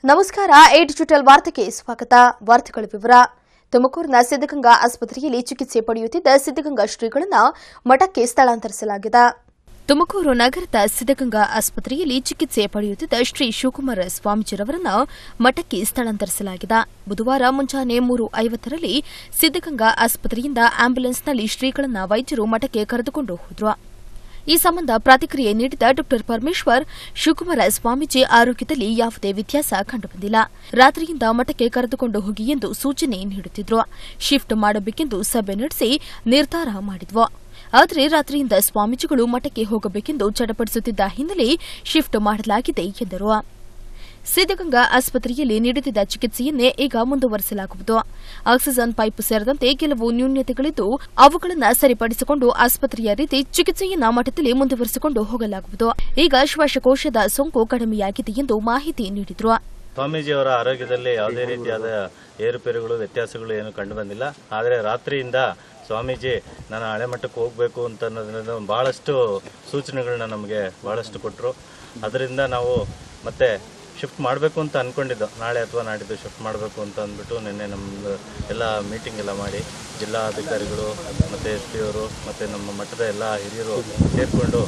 ನಮಸ್ಕಾರ A digital ವಾರ್ತೆಗೆ ಸ್ವಾಗತ ವಾರ್ತೆಗಳ ವಿವರ ತುಮಕೂರಿನ ಸಿದ್ದಗಂಗಾ ಆಸ್ಪತ್ರೆಯಲ್ಲಿ ಚಿಕಿತ್ಸೆ ಪಡೆಯುತ್ತಿದ್ದ ಸಿದ್ದಗಂಗಾ ಶ್ರೀಗಳನ್ನು ಮಠಕ್ಕೆ ಸ್ಥಳಾಂತರಿಸಲಾಗಿದೆ ತುಮಕೂರು ನಗರದ ಸಿದ್ದಗಂಗಾ ಆಸ್ಪತ್ರೆಯಲ್ಲಿ ಚಿಕಿತ್ಸೆ ಪಡೆಯುತ್ತಿದ್ದ ಶ್ರೀ ಶಿವಕುಮಾರ ಸ್ವಾಮೀಜಿರವರನ್ನು ಮಠಕ್ಕೆ ಸ್ಥಳಾಂತರಿಸಲಾಗಿದೆ ಬುಧವಾರ ಮುಂಜಾನೆ ಮೂರು ಐವತ್ತರಲ್ಲಿ ಸಿದ್ದಗಂಗಾ ಆಸ್ಪತ್ರೆಯಿಂದ ಆಂಬ್ಯುಲೆನ್ಸ್ನಲ್ಲಿ ಶ್ರೀಗಳನ್ನು ವೈದ್ಯರು ಮಠಕ್ಕೆ ಕರೆದುಕೊಂಡು ಹೋದರು ಈ ಸಂಬಂಧ ಪ್ರತಿಕ್ರಿಯೆ ನೀಡಿದ ಡಾ ಪರಮೇಶ್ವರ್ ಶಿವಕುಮಾರ ಸ್ವಾಮೀಜಿ ಆರೋಗ್ಯದಲ್ಲಿ ಯಾವುದೇ ವ್ಯತ್ಯಾಸ ಕಂಡುಬಂದಿಲ್ಲ ರಾತ್ರಿಯಿಂದ ಮಠಕ್ಕೆ ಕರೆದುಕೊಂಡು ಹೋಗಿ ಎಂದು ಸೂಚನೆ ನೀಡುತ್ತಿದ್ರು ಶಿಫ್ಟ್ ಮಾಡಬೇಕೆಂದು ಸಭೆ ನಡೆಸಿ ನಿರ್ಧಾರ ಮಾಡಿದ್ವು ಆದರೆ ರಾತ್ರಿಯಿಂದ ಸ್ವಾಮೀಜಿಗಳು ಮಠಕ್ಕೆ ಹೋಗಬೇಕೆಂದು ಚಡಪಡಿಸುತ್ತಿದ್ದ ಹಿನ್ನೆಲೆ ಶಿಫ್ಟ್ ಮಾಡಲಾಗಿದೆ ಎಂದರು ಸಿದ್ದಗಂಗಾ ಆಸ್ಪತ್ರೆಯಲ್ಲಿ ನೀಡುತ್ತಿದ್ದ ಚಿಕಿತ್ಸೆಯನ್ನೇ ಈಗ ಮುಂದುವರೆಸಲಾಗುವುದು ಆಕ್ಸಿಜನ್ ಪೈಪ್ ಸೇರಿದಂತೆ ಕೆಲವು ನ್ಯೂನ್ಯತೆಗಳಿದ್ದು ಅವುಗಳನ್ನು ಸರಿಪಡಿಸಿಕೊಂಡು ಆಸ್ಪತ್ರೆಯ ರೀತಿ ಚಿಕಿತ್ಸೆಯನ್ನ ಮಠದಲ್ಲಿ ಮುಂದುವರೆಸಿಕೊಂಡು ಹೋಗಲಾಗುವುದು ಈಗ ಶ್ವಾಸಕೋಶದ ಸೋಂಕು ಕಡಿಮೆಯಾಗಿದೆ ಎಂದು ಮಾಹಿತಿ ನೀಡಿದರು ಸ್ವಾಮೀಜಿಯವರ ಆರೋಗ್ಯದಲ್ಲಿ ಯಾವುದೇ ರೀತಿಯಾದ ಏರುಪೇರುಗಳು ವ್ಯತ್ಯಾಸಗಳು ಏನು ಕಂಡುಬಂದಿಲ್ಲ ಆದರೆ ರಾತ್ರಿಯಿಂದ ಸ್ವಾಮೀಜಿ ನಾನು ಹಳೆ ಮಟ್ಟಕ್ಕೆ ಹೋಗಬೇಕು ಅಂತ ಅನ್ನೋದ್ರಿಂದ ಭಾಳಷ್ಟು ಸೂಚನೆಗಳನ್ನ ನಮಗೆ ಭಾಳಷ್ಟು ಕೊಟ್ಟರು ಅದರಿಂದ ನಾವು ಮತ್ತೆ ಶಿಫ್ಟ್ ಮಾಡಬೇಕು ಅಂತ ಅಂದ್ಕೊಂಡಿದ್ದು ನಾಳೆ ಅಥವಾ ನಾಡಿದ್ದು ಶಿಫ್ಟ್ ಮಾಡಬೇಕು ಅಂತ ಅಂದ್ಬಿಟ್ಟು ನಿನ್ನೆ ನಮ್ಮದು ಎಲ್ಲ ಮೀಟಿಂಗ್ ಎಲ್ಲ ಮಾಡಿ ಜಿಲ್ಲಾಧಿಕಾರಿಗಳು ಮತ್ತು ಎಸ್ ಪಿ ಅವರು ಮತ್ತು ನಮ್ಮ ಮಠದ ಎಲ್ಲ ಹಿರಿಯರು ಸೇರಿಕೊಂಡು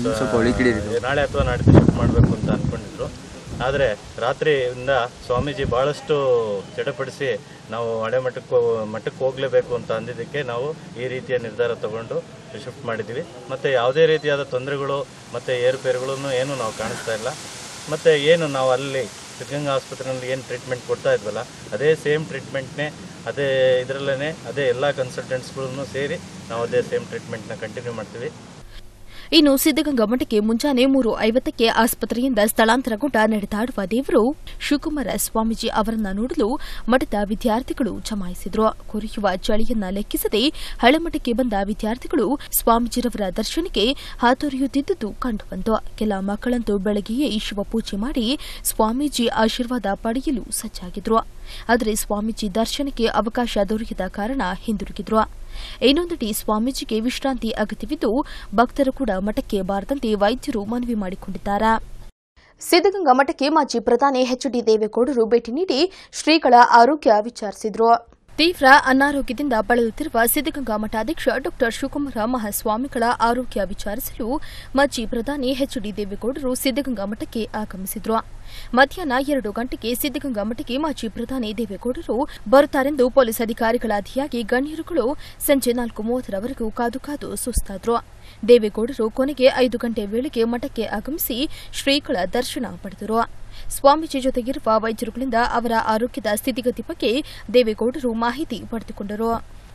ನಾಳೆ ಅಥವಾ ನಾಡಿದ್ದು ಶಿಫ್ಟ್ ಮಾಡಬೇಕು ಅಂತ ಅಂದ್ಕೊಂಡಿದ್ರು ಆದರೆ ರಾತ್ರಿಯಿಂದ ಸ್ವಾಮೀಜಿ ಭಾಳಷ್ಟು ಚಡಪಡಿಸಿ ನಾವು ಹಳೆ ಮಠಕ್ಕೆ ಹೋ- ಮಠಕ್ಕೆ ಹೋಗಲೇಬೇಕು ಅಂತ ಅಂದಿದ್ದಕ್ಕೆ ನಾವು ಈ ರೀತಿಯ ನಿರ್ಧಾರ ತಗೊಂಡು ಶಿಫ್ಟ್ ಮಾಡಿದ್ದೀವಿ ಮತ್ತು ಯಾವುದೇ ರೀತಿಯಾದ ತೊಂದರೆಗಳು ಮತ್ತು ಏರುಪೇರುಗಳನ್ನು ಏನು ನಾವು ಕಾಣಿಸ್ತಾ ಇಲ್ಲ ಮತ್ತು ಏನು ನಾವು ಅಲ್ಲಿ ಸಿದ್ಧಗಂಗಾ ಆಸ್ಪತ್ರೆಯಲ್ಲಿ ಏನು ಟ್ರೀಟ್ಮೆಂಟ್ ಕೊಡ್ತಾ ಇದ್ವಲ್ಲ ಅದೇ ಸೇಮ್ ಟ್ರೀಟ್ಮೆಂಟ್ನೇ ಅದೇ ಇದರಲ್ಲೇ ಅದೇ ಎಲ್ಲ ಕನ್ಸಲ್ಟೆಂಟ್ಸ್ಗಳನ್ನು ಸೇರಿ ನಾವು ಅದೇ ಸೇಮ್ ಟ್ರೀಟ್ಮೆಂಟ್ನ ಕಂಟಿನ್ಯೂ ಮಾಡ್ತೀವಿ ಇನ್ನು ಸಿದ್ದಗಂಗಾ ಮಠಕ್ಕೆ ಮುಂಜಾನೆ ಮೂರು ಐವತ್ತಕ್ಕೆ ಆಸ್ಪತ್ರೆಯಿಂದ ಸ್ಥಳಾಂತರಗೊಂಡ ನಡೆದಾಡುವ ದೇವರು ಶಿವಕುಮಾರ ಸ್ವಾಮೀಜಿ ಅವರನ್ನ ನೋಡಲು ಮಠದ ವಿದ್ಯಾರ್ಥಿಗಳು ಜಮಾಯಿಸಿದ್ರು ಕೊರೆಯುವ ಚಳಿಯನ್ನ ಲೆಕ್ಕಿಸದೆ ಹಳೆಮಠಕ್ಕೆ ಬಂದ ವಿದ್ಯಾರ್ಥಿಗಳು ಸ್ವಾಮೀಜಿರವರ ದರ್ಶನಕ್ಕೆ ಹಾತೊರೆಯುತ್ತಿದ್ದುದು ಕಂಡುಬಂತು ಕೆಲ ಮಕ್ಕಳಂತೂ ಬೆಳಗ್ಗೆಯೇ ಶಿವಪೂಜೆ ಮಾಡಿ ಸ್ವಾಮೀಜಿ ಆಶೀರ್ವಾದ ಪಡೆಯಲು ಸಜ್ಜಾಗಿದ್ರು ಆದರೆ ಸ್ವಾಮೀಜಿ ದರ್ಶನಕ್ಕೆ ಅವಕಾಶ ದೊರೆಯದ ಕಾರಣ ಹಿಂದಿರುಗಿದ್ರು ಇನ್ನೊಂದೆಡೆ ಸ್ವಾಮೀಜಿಗೆ ವಿಶ್ರಾಂತಿ ಅಗತ್ಯವಿದ್ದು ಭಕ್ತರು ಕೂಡ ಮಠಕ್ಕೆ ಬಾರದಂತೆ ವೈದ್ಯರು ಮನವಿ ಮಾಡಿಕೊಂಡಿದ್ದಾರೆ ಸಿದ್ದಗಂಗಾ ಮಠಕ್ಕೆ ಮಾಜಿ ಪ್ರಧಾನಿ ಎಚ್ ಡಿ ದೇವೇಗೌಡರು ಭೇಟಿ ನೀಡಿ ಶ್ರೀಗಳ ಆರೋಗ್ಯ ವಿಚಾರಿಸಿದರು ತೀವ್ರ ಅನಾರೋಗ್ಯದಿಂದ ಬಳಲುತ್ತಿರುವ ಸಿದ್ದಗಂಗಾ ಮಠಾಧ್ಯಕ್ಷ ಡಾ ಶಿವಕುಮಾರ ಮಹಾಸ್ವಾಮಿಗಳ ಆರೋಗ್ಯ ವಿಚಾರಿಸಲು ಮಾಜಿ ಪ್ರಧಾನಿ ಎಚ್ ಡಿ ದೇವೇಗೌಡರು ಸಿದ್ದಗಂಗಾ ಮಠಕ್ಕೆ ಆಗಮಿಸಿದ್ರು ಮಧ್ಯಾಹ್ನ ಎರಡು ಗಂಟೆಗೆ ಸಿದ್ದಗಂಗಾ ಮಠಕ್ಕೆ ಮಾಜಿ ಪ್ರಧಾನಿ ದೇವೇಗೌಡರು ಬರುತ್ತಾರೆಂದು ಪೊಲೀಸ್ ಅಧಿಕಾರಿಗಳ ಅಧಿಯಾಗಿ ಗಣ್ಯರುಗಳು ಸಂಜೆ ನಾಲ್ಕು ಮೂವತ್ತರವರೆಗೂ ಕಾದು ಕಾದು ಸುಸ್ತಾದ್ರು ದೇವೇಗೌಡರು ಕೊನೆಗೆ ಐದು ಗಂಟೆ ವೇಳೆಗೆ ಮಠಕ್ಕೆ ಆಗಮಿಸಿ ಶ್ರೀಗಳ ದರ್ಶನ ಪಡೆದರು ಸ್ವಾಮೀಜಿ ಜೊತೆಗಿರುವ ವೈದ್ಯರುಗಳಿಂದ ಅವರ ಆರೋಗ್ಯದ ಸ್ಥಿತಿಗತಿ ಬಗ್ಗೆ ದೇವೇಗೌಡರು ಮಾಹಿತಿ ಪಡೆದುಕೊಂಡರು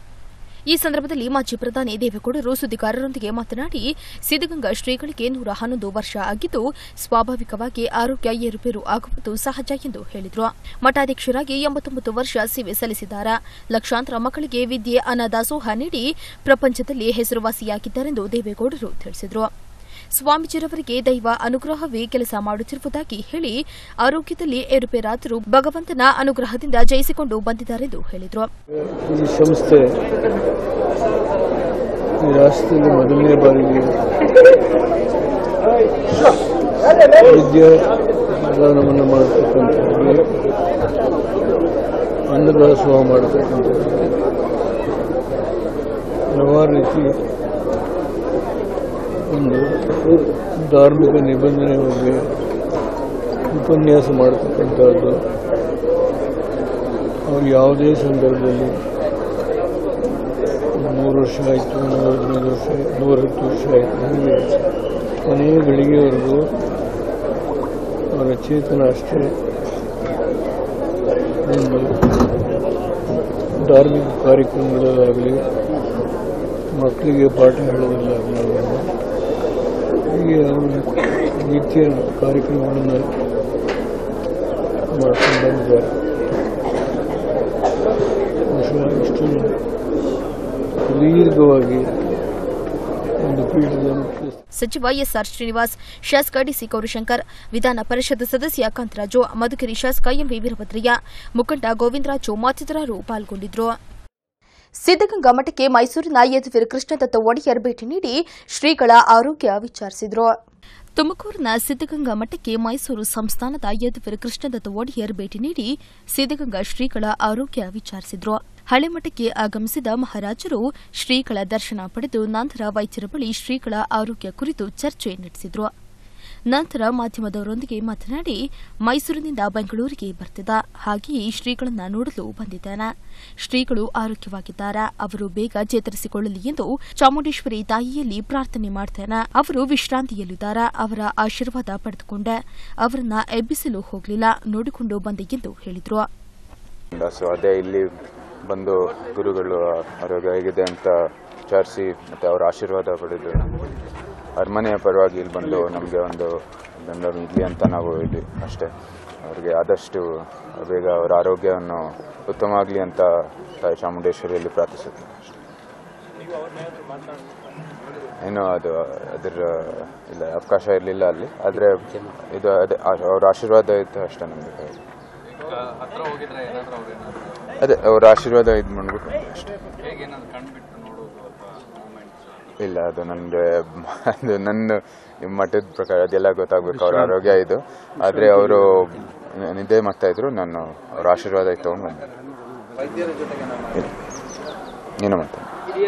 ಈ ಸಂದರ್ಭದಲ್ಲಿ ಮಾಜಿ ಪ್ರಧಾನಿ ದೇವೇಗೌಡರು ಸುದ್ದಿಗಾರರೊಂದಿಗೆ ಮಾತನಾಡಿ ಸಿದ್ದಗಂಗಾ ಶ್ರೀಗಳಿಗೆ ನೂರ ಹನ್ನೊಂದು ವರ್ಷ ಆಗಿದ್ದು ಸ್ವಾಭಾವಿಕವಾಗಿ ಆರೋಗ್ಯ ಏರುಪೇರು ಆಗುವುದು ಸಹಜ ಎಂದು ಹೇಳಿದರು ಮಠಾಧ್ಯಕ್ಷರಾಗಿ ಎಂಬತ್ತೊಂಬತ್ತು ವರ್ಷ ಸೇವೆ ಸಲ್ಲಿಸಿದ್ದಾರೆ ಲಕ್ಷಾಂತರ ಮಕ್ಕಳಿಗೆ ವಿದ್ಯೆ ಅನ್ನದಾಸೋಹ ನೀಡಿ ಪ್ರಪಂಚದಲ್ಲಿ ಹೆಸರುವಾಸಿಯಾಗಿದ್ದಾರೆಂದು ದೇವೇಗೌಡರು ತಿಳಿಸಿದರು ಸ್ವಾಮೀಜಿರವರಿಗೆ ದೈವ ಅನುಗ್ರಹವೇ ಕೆಲಸ ಮಾಡುತ್ತಿರುವುದಾಗಿ ಹೇಳಿ ಆರೋಗ್ಯದಲ್ಲಿ ಏರುಪೇರಾದರೂ ಭಗವಂತನ ಅನುಗ್ರಹದಿಂದ ಜಯಿಸಿಕೊಂಡು ಬಂದಿದ್ದಾರೆಂದು ಹೇಳಿದರು ಈ ಸಂಸ್ಥೆ ಈ ರಾಷ್ಟ್ರದಲ್ಲಿ ಮೊದಲನೇ ಬಾರಿಗೆ ವಿದ್ಯಾದಾನವನ್ನು ಮಾಡತಕ್ಕಂಥದ್ದು ಅನ್ನದಾಸೋಹ ಮಾಡತಕ್ಕಂಥದ್ದು ಹಲವಾರು ರೀತಿ ಒಂದು ಧಾರ್ಮಿಕ ನಿಬಂಧನೆ ಬಗ್ಗೆ ಉಪನ್ಯಾಸ ಮಾಡತಕ್ಕಂಥದ್ದು ಅವ್ರು ಯಾವುದೇ ಸಂದರ್ಭದಲ್ಲಿ ಮೂರು ವರ್ಷ ಆಯಿತು ನೂರ ಹದಿನೈದು ವರ್ಷ ನೂರ ಹತ್ತು ವರ್ಷ ಆಯಿತು ಹೀಗೆ ಕೊನೆಯ ಗಳಿಗೆವರೆಗೂ ಅವರ ಚೇತನ ಅಷ್ಟೇ ಒಂದು ಧಾರ್ಮಿಕ ಕಾರ್ಯಕ್ರಮಗಳಲ್ಲಾಗಲಿ ಮಕ್ಕಳಿಗೆ ಪಾಠ ಹೇಳೋದಲ್ಲಾಗಲಿ ಹೀಗೆ ಅವರು ನಿತ್ಯ ಕಾರ್ಯಕ್ರಮಗಳನ್ನು ಮಾಡ್ಕೊಂಡು ಬಂದಿದ್ದಾರೆ ಬಹುಶಃ ಇಷ್ಟು ದೀರ್ಘವಾಗಿ ಒಂದು ಪೀಠದ ಮುಖ್ಯಸ್ಥ ಸಚಿವ ಎಸ್ಆರ್ ಶ್ರೀನಿವಾಸ್ ಶಾಸಕ ಡಿಸಿ ಗೌರಿಶಂಕರ್ ವಿಧಾನ ಪರಿಷತ್ ಸದಸ್ಯ ಕಾಂತರಾಜು ಮಧುಗಿರಿ ಶಾಸಕ ಎಂವಿ ವೀರಭದ್ರಯ್ಯ ಮುಖಂಡ ಗೋವಿಂದರಾಜು ಮತ್ತಿತರರು ಪಾಲ್ಗೊಂಡಿದ್ದರು ಸಿದ್ದಗಂಗಾ ಮಠಕ್ಕೆ ಮೈಸೂರಿನ ಯದುವೀರ್ ಕೃಷ್ಣದತ್ತ ಒಡೆಯರ್ ಭೇಟಿ ನೀಡಿ ಶ್ರೀಗಳ ಆರೋಗ್ಯ ವಿಚಾರಿಸಿದರು ತುಮಕೂರಿನ ಸಿದ್ದಗಂಗಾ ಮಠಕ್ಕೆ ಮೈಸೂರು ಸಂಸ್ಥಾನದ ಯದುವೀರ್ ಕೃಷ್ಣದತ್ತ ಒಡೆಯರ್ ಭೇಟಿ ನೀಡಿ ಸಿದ್ದಗಂಗಾ ಶ್ರೀಗಳ ಆರೋಗ್ಯ ವಿಚಾರಿಸಿದ್ರು ಹಳೆ ಮಠಕ್ಕೆ ಆಗಮಿಸಿದ ಮಹಾರಾಜರು ಶ್ರೀಗಳ ದರ್ಶನ ಪಡೆದು ನಂತರ ವೈದ್ಯರ ಬಳಿ ಶ್ರೀಗಳ ಆರೋಗ್ಯ ಕುರಿತು ಚರ್ಚೆ ನಡೆಸಿದ್ರು ನಂತರ ಮಾಧ್ಯಮದವರೊಂದಿಗೆ ಮಾತನಾಡಿ ಮೈಸೂರಿನಿಂದ ಬೆಂಗಳೂರಿಗೆ ಬರ್ತಿದ್ದ ಹಾಗೆಯೇ ಶ್ರೀಗಳನ್ನ ನೋಡಲು ಬಂದಿದ್ದಾನೆ ಶ್ರೀಗಳು ಆರೋಗ್ಯವಾಗಿದ್ದಾರೆ ಅವರು ಬೇಗ ಚೇತರಿಸಿಕೊಳ್ಳಲಿ ಎಂದು ಚಾಮುಂಡೇಶ್ವರಿ ತಾಯಿಯಲ್ಲಿ ಪ್ರಾರ್ಥನೆ ಮಾಡ್ತೇನೆ ಅವರು ವಿಶ್ರಾಂತಿಯಲ್ಲಿದ್ದಾರೆ ಅವರ ಆಶೀರ್ವಾದ ಪಡೆದುಕೊಂಡೆ ಅವರನ್ನ ಎಬ್ಬಿಸಲು ಹೋಗಲಿಲ್ಲ ನೋಡಿಕೊಂಡು ಬಂದೆ ಎಂದು ಹೇಳಿದ್ರು ಸೊ ಅದೇ ಇಲ್ಲಿ ಬಂದು ಗುರುಗಳು ಆರೋಗ್ಯ ಹೇಗಿದೆ ಅಂತ ವಿಚಾರಿಸಿ ಮತ್ತು ಅವರ ಆಶೀರ್ವಾದ ಪಡೆದು ಅರಮನೆಯ ಪರವಾಗಿ ಇಲ್ಲಿ ಬಂದು ನಮಗೆ ಒಂದು ಬೆಂಬಲ ಇರಲಿ ಅಂತ ನಾವು ಇಲ್ಲಿ ಅಷ್ಟೇ ಅವರಿಗೆ ಆದಷ್ಟು ಬೇಗ ಅವರ ಆರೋಗ್ಯವನ್ನು ಉತ್ತಮ ಆಗಲಿ ಅಂತ ತಾಯಿ ಚಾಮುಂಡೇಶ್ವರಿಯಲ್ಲಿ ಪ್ರಾರ್ಥಿಸುತ್ತೇನೆ ಅಷ್ಟೇ ಏನು ಅದು ಅದರ ಇಲ್ಲ ಅವಕಾಶ ಇರಲಿಲ್ಲ ಅಲ್ಲಿ ಆದರೆ ಇದು ಅದೇ ಅವ್ರ ಆಶೀರ್ವಾದ ಇತ್ತು ಅಷ್ಟೇ ನಮಗೆ ಅದೇ ಅವ್ರ ಆಶೀರ್ವಾದ ಇದು ಮಾಡ್ಬಿಟ್ಟು ಬಂದೆ ಅಷ್ಟೇ ಇಲ್ಲ ಅದು ನನಗೆ ಅದು ನನ್ನ ನಿಮ್ಮ ಮಠದ ಪ್ರಕಾರ ಅದೆಲ್ಲ ಗೊತ್ತಾಗ್ಬೇಕು ಅವ್ರ ಆರೋಗ್ಯ ಇದು ಆದರೆ ಅವರು ನಿದ್ದೆ ಮಾಡ್ತಾ ಇದ್ರು ನಾನು ಅವ್ರ ಆಶೀರ್ವಾದ ಇತ್ತು ತಗೊಂಡು ಬಂದೆ ಇಲ್ಲ. ಏನು ಮಾಡ್ತಾನೆ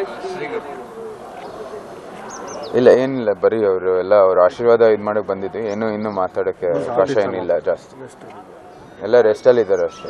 ಇಲ್ಲ ಏನಿಲ್ಲ ಬರೀ ಅವರು ಎಲ್ಲ ಅವ್ರ ಆಶೀರ್ವಾದ ಇದು ಮಾಡಕ್ ಬಂದಿದ್ವಿ ಏನು ಇನ್ನೂ ಮಾತಾಡೋಕ್ಕೆ ಅವಕಾಶ ಏನಿಲ್ಲ ಜಾಸ್ತಿ ಎಲ್ಲ ರೆಸ್ಟಲ್ಲಿ ಇದ್ದಾರೆ ಅಷ್ಟೇ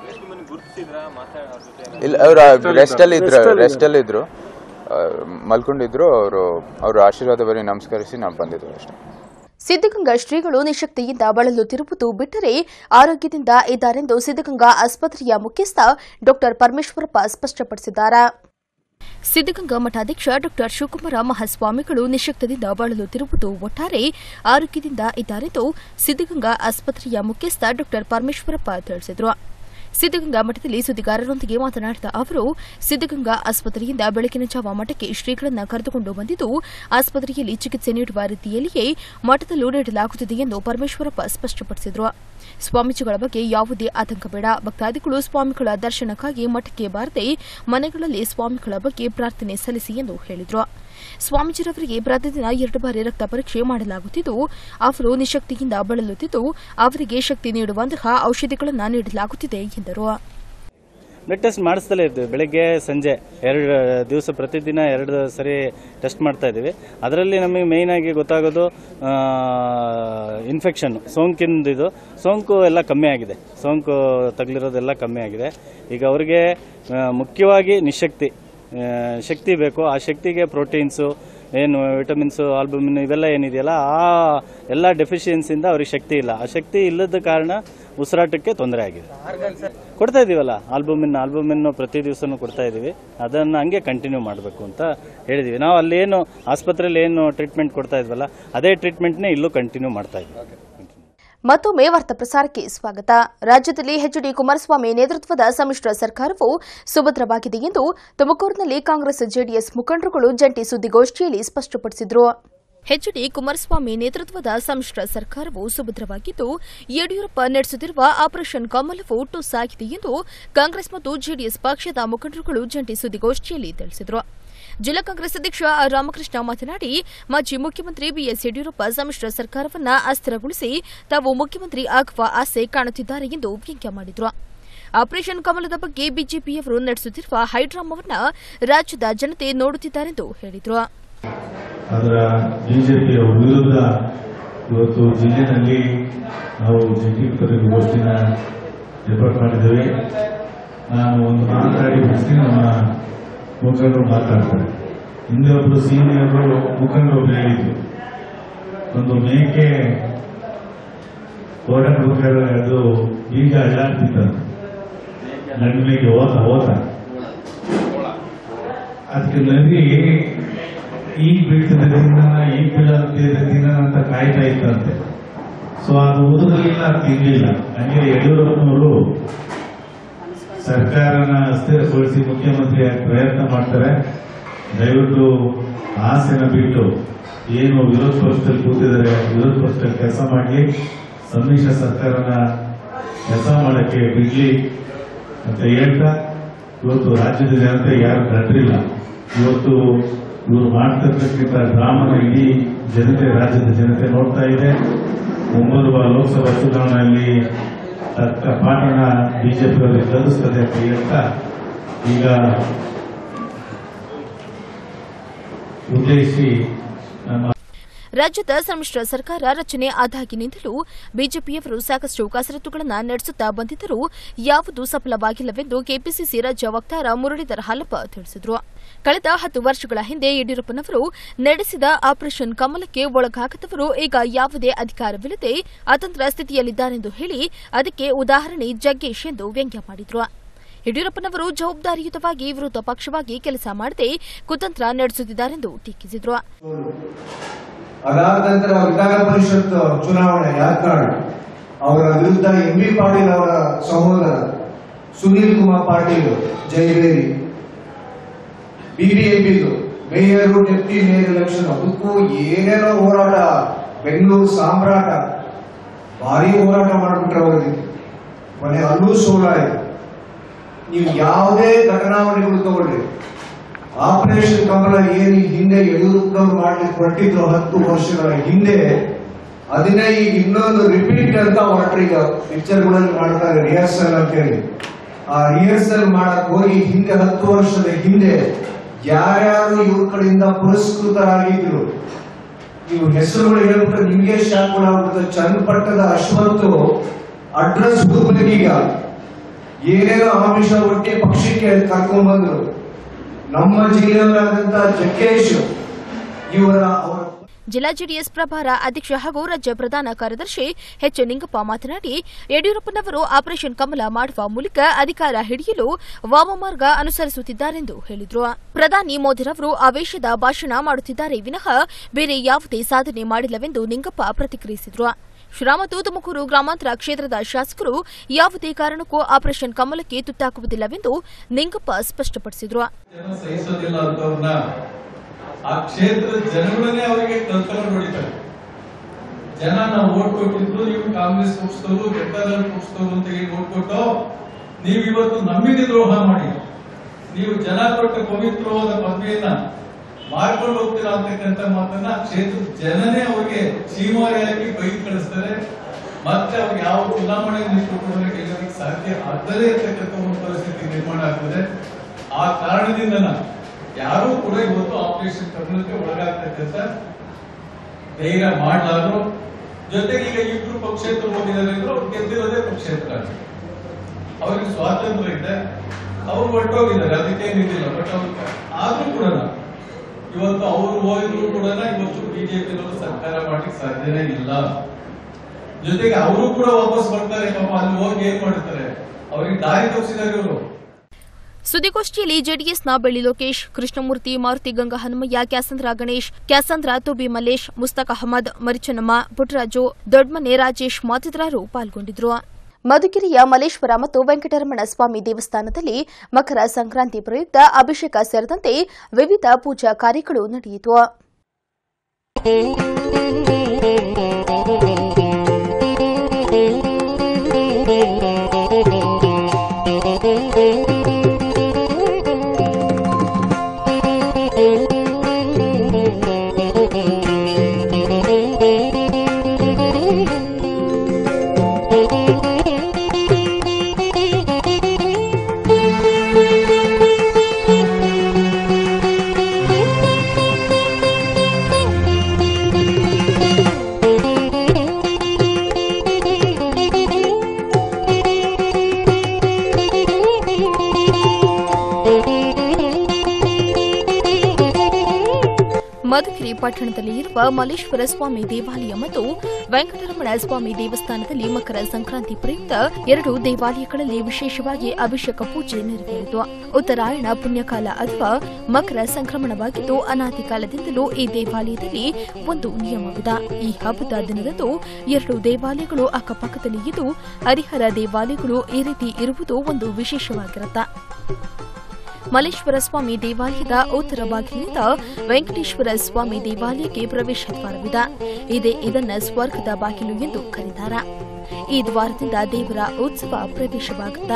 ಇಲ್ಲ ಅವ್ರು ರೆಸ್ಟಲ್ಲಿ ಇದ್ರು ರೆಸ್ಟಲ್ಲಿ ಇದ್ರು ಆ, ಮಲ್ಕೊಂಡಿದ್ರು ಅವರು ಅವ್ರ ಆಶೀರ್ವಾದ ಬರೀ ನಮಸ್ಕರಿಸಿ ನಾವು ಬಂದಿದ್ವಿ ಅಷ್ಟೇ ಸಿದ್ದಗಂಗಾ ಶ್ರೀಗಳು ನಿಶಕ್ತಿಯಿಂದ ಬಳಲುತ್ತಿರುವುದು ಬಿಟ್ಟರೆ ಆರೋಗ್ಯದಿಂದ ಇದ್ದಾರೆಂದು ಸಿದ್ದಗಂಗಾ ಆಸ್ಪತ್ರೆಯ ಮುಖ್ಯಸ್ಥ ಡಾ ಪರಮೇಶ್ವರಪ್ಪ ಸ್ಪಷ್ಟಪಡಿಸಿದ್ದಾರೆ ಸಿದ್ದಗಂಗಾ ಮಠಾಧ್ಯಕ್ಷ ಡಾ ಶಿವಕುಮಾರ ಮಹಾಸ್ವಾಮಿಗಳು ನಿಶಕ್ತದಿಂದ ಬಳಲುತ್ತಿರುವುದು ಒಟ್ಟಾರೆ ಆರೋಗ್ಯದಿಂದ ಇದ್ದಾರೆಂದು ಸಿದ್ದಗಂಗಾ ಆಸ್ಪತ್ರೆಯ ಮುಖ್ಯಸ್ಥ ಡಾ ಪರಮೇಶ್ವರಪ್ಪ ತಿಳಿಸಿದರು ಸಿದ್ದಗಂಗಾ ಮಠದಲ್ಲಿ ಸುದ್ದಿಗಾರರೊಂದಿಗೆ ಮಾತನಾಡಿದ ಅವರು ಸಿದ್ದಗಂಗಾ ಆಸ್ಪತ್ರೆಯಿಂದ ಬೆಳಗಿನ ಜಾವ ಮಠಕ್ಕೆ ಶ್ರೀಗಳನ್ನು ಕರೆದುಕೊಂಡು ಬಂದಿದ್ದು ಆಸ್ಪತ್ರೆಯಲ್ಲಿ ಚಿಕಿತ್ಸೆ ನೀಡುವ ರೀತಿಯಲ್ಲಿಯೇ ಮಠದಲ್ಲೂ ನೀಡಲಾಗುತ್ತಿದೆ ಎಂದು ಪರಮೇಶ್ವರಪ್ಪ ಸ್ಪಷ್ಟಪಡಿಸಿದರು ಸ್ವಾಮೀಜಿಗಳ ಬಗ್ಗೆ ಯಾವುದೇ ಆತಂಕ ಬೇಡ ಭಕ್ತಾದಿಗಳು ಸ್ವಾಮಿಗಳ ದರ್ಶನಕ್ಕಾಗಿ ಮಠಕ್ಕೆ ಬಾರದೆ ಮನೆಗಳಲ್ಲಿ ಸ್ವಾಮಿಗಳ ಬಗ್ಗೆ ಪ್ರಾರ್ಥನೆ ಸಲ್ಲಿಸಿ ಎಂದು ಹೇಳಿದರು ಸ್ವಾಮೀಜಿರವರಿಗೆ ಪ್ರತಿದಿನ ಎರಡು ಬಾರಿ ರಕ್ತ ಪರೀಕ್ಷೆ ಮಾಡಲಾಗುತ್ತಿದ್ದು ಅವರು ನಿಶಕ್ತಿಯಿಂದ ಬಳಲುತ್ತಿದ್ದು ಅವರಿಗೆ ಶಕ್ತಿ ನೀಡುವಂತಹ ಔಷಧಿಗಳನ್ನು ನೀಡಲಾಗುತ್ತಿದೆ ಎಂದರು ಬ್ಲಡ್ ಟೆಸ್ಟ್ ಮಾಡಿಸ್ತಲೇ ಇರ್ತೀವಿ ಬೆಳಗ್ಗೆ ಸಂಜೆ ಎರಡು ದಿವಸ ಪ್ರತಿದಿನ ಎರಡು ಸರಿ ಟೆಸ್ಟ್ ಮಾಡ್ತಾ ಇದ್ದೀವಿ ಅದರಲ್ಲಿ ನಮಗೆ ಮೇಯ್ನ್ ಆಗಿ ಗೊತ್ತಾಗೋದು ಇನ್ಫೆಕ್ಷನ್ ಸೋಂಕಿಂದು ಇದು ಸೋಂಕು ಎಲ್ಲ ಕಮ್ಮಿ ಆಗಿದೆ ಸೋಂಕು ತಗಲಿರೋದೆಲ್ಲ ಕಮ್ಮಿ ಆಗಿದೆ ಈಗ ಅವರಿಗೆ ಆ, ಮುಖ್ಯವಾಗಿ ನಿಶಕ್ತಿ ಆ, ಶಕ್ತಿ ಬೇಕು ಆ ಶಕ್ತಿಗೆ ಪ್ರೋಟೀನ್ಸು ಏನು ವಿಟಮಿನ್ಸು ಆಲ್ಬಮಿನ್ ಇವೆಲ್ಲ ಏನಿದೆಯಲ್ಲ ಆ ಎಲ್ಲ ಡೆಫಿಷಿಯನ್ಸಿಯಿಂದ ಅವ್ರಿಗೆ ಶಕ್ತಿ ಇಲ್ಲ ಆ ಶಕ್ತಿ ಇಲ್ಲದ ಕಾರಣ ಉಸಿರಾಟಕ್ಕೆ ತೊಂದರೆ ಆಗಿದೆ ಕೊಡ್ತಾ ಇದೀವಲ್ಲ ಆಲ್ಬಮಿನ್ ಆಲ್ಬಮಿನ್ ಪ್ರತಿ ದಿವಸನೂ ಕೊಡ್ತಾ ಇದೀವಿ ಅದನ್ನು ಹಂಗೆ ಕಂಟಿನ್ಯೂ ಮಾಡಬೇಕು ಅಂತ ಹೇಳಿದೀವಿ ನಾವು ಅಲ್ಲಿ ಏನು ಆಸ್ಪತ್ರೆಯಲ್ಲಿ ಏನು ಟ್ರೀಟ್ಮೆಂಟ್ ಕೊಡ್ತಾ ಇದ್ವಲ್ಲ ಅದೇ ಟ್ರೀಟ್ಮೆಂಟ್ನೇ ಇಲ್ಲೂ ಕಂಟಿನ್ಯೂ ಮಾಡ್ತಾ ಇದ್ವಿ ಮತ್ತೊಮ್ಮೆ ವಾರ್ತಾ ಪ್ರಸಾರಕ್ಕೆ ಸ್ವಾಗತ ರಾಜ್ಯದಲ್ಲಿ ಎಚ್ಡಿ ಕುಮಾರಸ್ವಾಮಿ ನೇತೃತ್ವದ ಸಮ್ಮಿಶ್ರ ಸರ್ಕಾರವು ಸುಭದ್ರವಾಗಿದೆ ಎಂದು ತುಮಕೂರಿನಲ್ಲಿ ಕಾಂಗ್ರೆಸ್ ಜೆಡಿಎಸ್ ಮುಖಂಡರುಗಳು ಜಂಟಿ ಸುದ್ದಿಗೋಷ್ಠಿಯಲ್ಲಿ ಸ್ಪಷ್ಟಪಡಿಸಿದರು ಎಚ್ಡಿ ಕುಮಾರಸ್ವಾಮಿ ನೇತೃತ್ವದ ಸಮ್ಮಿಶ್ರ ಸರ್ಕಾರವು ಸುಭದ್ರವಾಗಿದ್ದು ಯಡಿಯೂರಪ್ಪ ನಡೆಸುತ್ತಿರುವ ಆಪರೇಷನ್ ಕಮಲವು ಟುಸ್ಸಾಗಿದೆ ಎಂದು ಕಾಂಗ್ರೆಸ್ ಮತ್ತು ಜೆಡಿಎಸ್ ಪಕ್ಷದ ಮುಖಂಡರುಗಳು ಜಂಟಿ ಸುದ್ದಿಗೋಷ್ಠಿಯಲ್ಲಿ ತಿಳಿಸಿದರು ಜಿಲ್ಲಾ ಕಾಂಗ್ರೆಸ್ ಅಧ್ಯಕ್ಷ ಆರ್ ರಾಮಕೃಷ್ಣ ಮಾತನಾಡಿ ಮಾಜಿ ಮುಖ್ಯಮಂತ್ರಿ ಬಿಎಸ್ ಯಡಿಯೂರಪ್ಪ ಸಮ್ಮಿಶ್ರ ಸರ್ಕಾರವನ್ನ ಅಸ್ಥಿರಗೊಳಿಸಿ ತಾವು ಮುಖ್ಯಮಂತ್ರಿ ಆಗುವ ಆಸೆ ಕಾಣುತ್ತಿದ್ದಾರೆ ಎಂದು ವ್ಯಂಗ್ಯ ಮಾಡಿದರು ಆಪರೇಷನ್ ಕಮಲದ ಬಗ್ಗೆ ಬಿಜೆಪಿಯವರು ನಡೆಸುತ್ತಿರುವ ಹೈಡ್ರಾಮವನ್ನ ರಾಜ್ಯದ ಜನತೆ ನೋಡುತ್ತಿದ್ದಾರೆಂದು ಹೇಳಿದರು ಅದರ ಬಿಜೆಪಿಯ ವಿರುದ್ಧ ಇವತ್ತು ಜಿಲ್ಲೆನಲ್ಲಿ ನಾವು ಜಂಟಿ ಪತ್ರಿಕಾಗೋಷ್ಠಿನ ಏರ್ಪಾಡು ಮಾಡಿದ್ದೇವೆ ನಾನು ಒಂದು ಮಾತನಾಡಿ ಬಿಡಿಸಿ ನಮ್ಮ ಮುಖಂಡರು ಮಾತಾಡ್ತಾರೆ ಹಿಂದೆ ಒಬ್ಬರು ಸೀನಿಯರು ಮುಖಂಡರು ಹೇಳಿದ್ರು ಒಂದು ಮೇಕೆ ಓಡಾಡ್ಬೇಕಾದ್ರೆ ಅದು ಬೀಜ ಅಳ್ಳಾಡ್ತಿತ್ತಂತೆ ನಡುವಿಗೆ ಹೋತ ಹೋತ ಅದಕ್ಕೆ ನದಿ ಈಗ ಬೀಳ್ತದೆ ದಿನ ಈಗ ಬೀಳತ್ತಿದೆ ದಿನ ಅಂತ ಕಾಯ್ತಾ ಇತ್ತಂತೆ ಸೊ ಅದು ಓದಲಿಲ್ಲ ತಿನ್ಲಿಲ್ಲ ಹಂಗೆ ಯಡಿಯೂರಪ್ಪನವರು ಸರ್ಕಾರನ ಅಸ್ಥಿರಗೊಳಿಸಿ ಮುಖ್ಯಮಂತ್ರಿ ಆಗಿ ಪ್ರಯತ್ನ ಮಾಡ್ತಾರೆ ದಯವಿಟ್ಟು ಆಸೆನ ಬಿಟ್ಟು ಏನು ವಿರೋಧ ಪಕ್ಷದಲ್ಲಿ ಕೂತಿದ್ದಾರೆ ವಿರೋಧ ಪಕ್ಷದಲ್ಲಿ ಕೆಲಸ ಮಾಡಲಿ ಸಮ್ಮಿಶ್ರ ಸರ್ಕಾರನ ಕೆಲಸ ಮಾಡಕ್ಕೆ ಬಿಡ್ಲಿ ಅಂತ ಹೇಳ್ತಾ ಇವತ್ತು ರಾಜ್ಯದ ಜನತೆ ಯಾರು ನಡ್ರಿಲ್ಲ ಇವತ್ತು ಇವರು ಮಾಡ್ತಿರ್ತಕ್ಕಂಥ ಡ್ರಾಮನ ಇಡೀ ಜನತೆ ರಾಜ್ಯದ ಜನತೆ ನೋಡ್ತಾ ಇದೆ ಮುಂಬರುವ ಲೋಕಸಭಾ ಚುನಾವಣೆಯಲ್ಲಿ ತಕ್ಕ ಪಾಠನ ಬಿಜೆಪಿ ಅವರಿಗೆ ಕಲಿಸ್ತದೆ ಅಂತ ಹೇಳ್ತಾ ಈಗ ಉದ್ದೇಶಿಸಿ ನಮ್ಮ ರಾಜ್ಯದ ಸಮ್ಮಿಶ್ರ ಸರ್ಕಾರ ರಚನೆ ಆದಾಗಿನಿಂದಲೂ ಬಿಜೆಪಿಯವರು ಸಾಕಷ್ಟು ಕಸರತ್ತುಗಳನ್ನು ನಡೆಸುತ್ತಾ ಬಂದಿದ್ದರೂ ಯಾವುದೂ ಸಫಲವಾಗಿಲ್ಲವೆಂದು ಕೆಪಿಸಿಸಿ ರಾಜ್ಯ ವಕ್ತಾರ ಮುರಳೀಧರ ಹಾಲಪ್ಪ ತಿಳಿಸಿದರು ಕಳೆದ ಹತ್ತು ವರ್ಷಗಳ ಹಿಂದೆ ಯಡಿಯೂರಪ್ಪನವರು ನಡೆಸಿದ ಆಪರೇಷನ್ ಕಮಲಕ್ಕೆ ಒಳಗಾಗದವರು ಈಗ ಯಾವುದೇ ಅಧಿಕಾರವಿಲ್ಲದೆ ಅತಂತ್ರ ಸ್ಥಿತಿಯಲ್ಲಿದ್ದಾರೆಂದು ಹೇಳಿ ಅದಕ್ಕೆ ಉದಾಹರಣೆ ಜಗ್ಗೇಶ್ ಎಂದು ವ್ಯಂಗ್ಯ ಮಾಡಿದರು ಯಡಿಯೂರಪ್ಪನವರು ಜವಾಬ್ದಾರಿಯುತವಾಗಿ ವಿರೋಧ ಪಕ್ಷವಾಗಿ ಕೆಲಸ ಮಾಡದೆ ಕುತಂತ್ರ ನಡೆಸುತ್ತಿದ್ದಾರೆಂದು ಟೀಕಿಸಿದರು ಅದಾದ ನಂತರ ವಿಧಾನ ಪರಿಷತ್ ಚುನಾವಣೆ ಯಾತ್ನಾಳ್ ಅವರ ವಿರುದ್ಧ ಎಂ ಬಿ ಪಾಟೀಲ್ ಅವರ ಸಹೋದರ ಸುನೀಲ್ ಕುಮಾರ್ ಪಾಟೀಲ್ ಜಯಬೇರಿ ಬಿಬಿಎಂಪಿದು ಮೇಯರ್ ಡೆಪ್ಟಿ ಮೇಯರ್ ಎಲೆಕ್ಷನ್ ಅದಕ್ಕೂ ಏನೇನೋ ಹೋರಾಟ ಬೆಂಗಳೂರು ಸಾಮ್ರಾಟ ಭಾರಿ ಹೋರಾಟ ಮಾಡಿಬಿಟ್ರೆ ಅವರಿಗೆ ಕೊನೆ ಅಲ್ಲೂ ಸೋಲಾಯಿತು ನೀವು ಯಾವುದೇ ಘಟನಾವಳಿಗಳು ತಗೊಳ್ಳಿ ಆಪರೇಷನ್ ಕಮಲ ಏನು ಈ ಹಿಂದೆ ಯಡಿಯೂರಪ್ಪನವರು ಮಾಡ್ಲಿಕ್ಕೆ ಹೊರಟಿದ್ರು ಹತ್ತು ವರ್ಷಗಳ ಹಿಂದೆ ಅದನ್ನೇ ಈಗ ಇನ್ನೊಂದು ರಿಪೀಟ್ ಅಂತ ಹೊರಟ್ರು ಈಗ ಪಿಕ್ಚರ್ಗಳಲ್ಲಿ ಮಾಡ್ತಾರೆ ರಿಹರ್ಸಲ್ ಅಂತ ಹೇಳಿ ಆ ರಿಹರ್ಸಲ್ ಮಾಡಕ್ ಹೋಗಿ ಹಿಂದೆ ಹತ್ತು ವರ್ಷದ ಹಿಂದೆ ಯಾರ್ಯಾರು ಇವ್ರ ಕಡೆಯಿಂದ ಪುರಸ್ಕೃತರಾಗಿದ್ರು ನೀವು ಹೆಸರುಗಳು ಹೇಳ್ಬಿಟ್ರೆ ನಿಮ್ಗೆ ಶಾಕ್ ಆಗ್ಬಿಡುತ್ತೆ ಚನ್ನಪಟ್ಟಣದ ಅಶ್ವತ್ತು ಅಡ್ರೆಸ್ ಹುಡುಕ್ಬೇಕೀಗ ಏನೇನೋ ಆಮಿಷ ಒಟ್ಟಿ ಪಕ್ಷಕ್ಕೆ ಕರ್ಕೊಂಡ್ ಬಂದ್ರು ನಮ್ಮ ಜಿಲ್ಲೆಯವರಾದಂತ ಜಗ್ಗೇಶ್ ಇವರ ಅವರ ಜಿಲ್ಲಾ ಜೆಡಿಎಸ್ ಪ್ರಭಾರ ಅಧ್ಯಕ್ಷ ಹಾಗೂ ರಾಜ್ಯ ಪ್ರಧಾನ ಕಾರ್ಯದರ್ಶಿ ಎಚ್ ನಿಂಗಪ್ಪ ಮಾತನಾಡಿ ಯಡಿಯೂರಪ್ಪನವರು ಆಪರೇಷನ್ ಕಮಲ ಮಾಡುವ ಮೂಲಕ ಅಧಿಕಾರ ಹಿಡಿಯಲು ವಾಮಮಾರ್ಗ ಅನುಸರಿಸುತ್ತಿದ್ದಾರೆಂದು ಹೇಳಿದರು ಪ್ರಧಾನಿ ಮೋದಿರವರು ಆವೇಶದ ಭಾಷಣ ಮಾಡುತ್ತಿದ್ದಾರೆ ವಿನಃ ಬೇರೆ ಯಾವುದೇ ಸಾಧನೆ ಮಾಡಿಲ್ಲವೆಂದು ನಿಂಗಪ್ಪ ಪ್ರತಿಕ್ರಿಯಿಸಿದರು ಶಿರಾ ಮತ್ತು ತುಮಕೂರು ಗ್ರಾಮಾಂತರ ಕ್ಷೇತ್ರದ ಶಾಸಕರು ಯಾವುದೇ ಕಾರಣಕ್ಕೂ ಆಪರೇಷನ್ ಕಮಲಕ್ಕೆ ತುತ್ತಾಕುವುದಿಲ್ಲವೆಂದು ನಿಂಗಪ್ಪ ಸ್ಪಷ್ಟಪಡಿಸಿದರು ಜನ ಸಹಿಸೋದಿಲ್ಲ ಅಂತವ್ರನ್ನ ಆ ಕ್ಷೇತ್ರದ ಜನಗಳನ್ನೇ ಅವರಿಗೆ ಕಲ್ಕೊಂಡು ಹೊಡಿತಾರೆ ಜನ ನಾವು ಓಟ್ ಕೊಟ್ಟಿದ್ರು ನೀವು ಕಾಂಗ್ರೆಸ್ ಪಕ್ಷದವರು ಬೇಕಾದವ್ರ ಪಕ್ಷದವರು ಅಂತ ಹೇಳಿ ಓಟ್ ಕೊಟ್ಟು ನೀವು ಇವತ್ತು ನಮ್ಮಿಗೆ ದ್ರೋಹ ಮಾಡಿ ನೀವು ಜನ ಕೊಟ್ಟ ಪವಿತ್ರವಾದ ಪದವಿಯನ್ನ ಮಾಡ್ಕೊಂಡು ಹೋಗ್ತೀರಾ ಅಂತಕ್ಕಂಥ ಮಾತನ್ನ ಆ ಕ್ಷೇತ್ರದ ಜನನೇ ಅವರಿಗೆ ಚೀಮಾರಿಯಾಗಿ ಬೈ ಕಳಿಸ್ತಾರೆ ಮತ್ತೆ ಅವ್ರಿಗೆ ಯಾವ ಚುನಾವಣೆ ನಿಂತುಕೊಳ್ಳೋದಕ್ಕೆ ಗೆಲ್ಲೋದಕ್ಕೆ ಸಾಧ್ಯ ಆಗದೇ ಇರ್ತಕ್ಕಂಥ ಒಂದು ಪರಿಸ್ಥಿತಿ ನಿರ್ಮಾಣ ಆಗ್ತದೆ ಆ ಕಾರಣದಿಂದ ಯಾರೂ ಕೂಡ ಇವತ್ತು ಆಪರೇಷನ್ ಕಮಲಕ್ಕೆ ಒಳಗಾಗ್ತಕ್ಕಂಥ ಧೈರ್ಯ ಮಾಡಲಾದ್ರು ಜೊತೆಗೆ ಈಗ ಇಬ್ರು ಪಕ್ಷೇತರ ಹೋಗಿದ್ದಾರೆ ಅಂದ್ರೆ ಅವ್ರು ಗೆದ್ದಿರೋದೇ ಪಕ್ಷೇತರ ಅವ್ರಿಗೆ ಸ್ವಾತಂತ್ರ್ಯ ಇದೆ ಅವ್ರು ಹೊರಟೋಗಿದ್ದಾರೆ ಅದಕ್ಕೇನಿಲ್ಲ ಬಟ್ ಅವ್ರು ಆದ್ರೂ ಕೂಡ ಇವತ್ತು ಅವರು ಹೋಗಿದ್ರು ಕೂಡ ಇವತ್ತು ಬಿಜೆಪಿ ಸರ್ಕಾರ ಮಾಡ್ಲಿಕ್ಕೆ ಸಾಧ್ಯನೇ ಇಲ್ಲ ಜೊತೆಗೆ ಅವರು ಕೂಡ ವಾಪಸ್ ಬರ್ತಾರೆ ಪಾಪ ಅಲ್ಲಿ ಹೋಗಿ ಏನ್ ಮಾಡ್ತಾರೆ ಅವ್ರಿಗೆ ದಾರಿ ತೋರಿಸಿದ್ದಾರೆ ಇವರು ಸುದ್ದಿಗೋಷ್ಠಿಯಲ್ಲಿ ಜೆಡಿಎಸ್ನ ಬೆಳ್ಳಿ ಲೋಕೇಶ್ ಕೃಷ್ಣಮೂರ್ತಿ ಮಾರುತಿ ಗಂಗಾ ಹನುಮಯ್ಯ ಕ್ಯಾಸಂದ್ರ ಗಣೇಶ್ ಕ್ಯಾಸಂದ್ರ ತುಬಿ ಮಲ್ಲೇಶ್ ಮುಸ್ತಕ್ ಅಹಮದ್ ಮರಿಚನ್ನಮ್ಮ ಪುಟ್ಟರಾಜು ದೊಡ್ಮನೆ ರಾಜೇಶ್ ಮತ್ತಿತರರು ಪಾಲ್ಗೊಂಡಿದ್ದರು ಮಧುಗಿರಿಯ ಮಲ್ಲೇಶ್ವರ ಮತ್ತು ವೆಂಕಟರಮಣ ಸ್ವಾಮಿ ದೇವಸ್ಥಾನದಲ್ಲಿ ಮಕರ ಸಂಕ್ರಾಂತಿ ಪ್ರಯುಕ್ತ ಅಭಿಷೇಕ ಸೇರಿದಂತೆ ವಿವಿಧ ಪೂಜಾ ಕಾರ್ಯಗಳು ನಡೆಯಿತು ಮಧುಗಿರಿ ಪಟ್ಟಣದಲ್ಲಿ ಇರುವ ಮಲ್ಲೇಶ್ವರ ಸ್ವಾಮಿ ದೇವಾಲಯ ಮತ್ತು ವೆಂಕಟರಮಣ ಸ್ವಾಮಿ ದೇವಸ್ಥಾನದಲ್ಲಿ ಮಕರ ಸಂಕ್ರಾಂತಿ ಪ್ರಯುಕ್ತ ಎರಡು ದೇವಾಲಯಗಳಲ್ಲಿ ವಿಶೇಷವಾಗಿ ಅಭಿಷೇಕ ಪೂಜೆ ನೆರವೇರಿತು ಉತ್ತರಾಯಣ ಪುಣ್ಯಕಾಲ ಅಥವಾ ಮಕರ ಸಂಕ್ರಮಣವಾಗಿದ್ದು ಅನಾದಿ ಕಾಲದಿಂದಲೂ ಈ ದೇವಾಲಯದಲ್ಲಿ ಒಂದು ನಿಯಮವಿದೆ ಈ ಹಬ್ಬದ ದಿನದಂದು ಎರಡು ದೇವಾಲಯಗಳು ಅಕ್ಕಪಕ್ಕದಲ್ಲಿ ಇದ್ದು ಹರಿಹರ ದೇವಾಲಯಗಳು ಈ ರೀತಿ ಇರುವುದು ಒಂದು ವಿಶೇಷವಾಗಿರುತ್ತೆ ಮಲ್ಲೇಶ್ವರ ಸ್ವಾಮಿ ದೇವಾಲಯದ ಉತ್ತರ ಬಾಗಿಲಿನಿಂದ ವೆಂಕಟೇಶ್ವರ ಸ್ವಾಮಿ ದೇವಾಲಯಕ್ಕೆ ಪ್ರವೇಶ ದ್ವಾರವಿದೆ ಇದೇ ಇದನ್ನ ಸ್ವರ್ಗದ ಬಾಗಿಲು ಎಂದು ಕರೀತಾರೆ ಈ ದ್ವಾರದಿಂದ ದೇವರ ಉತ್ಸವ ಪ್ರವೇಶವಾಗುತ್ತೆ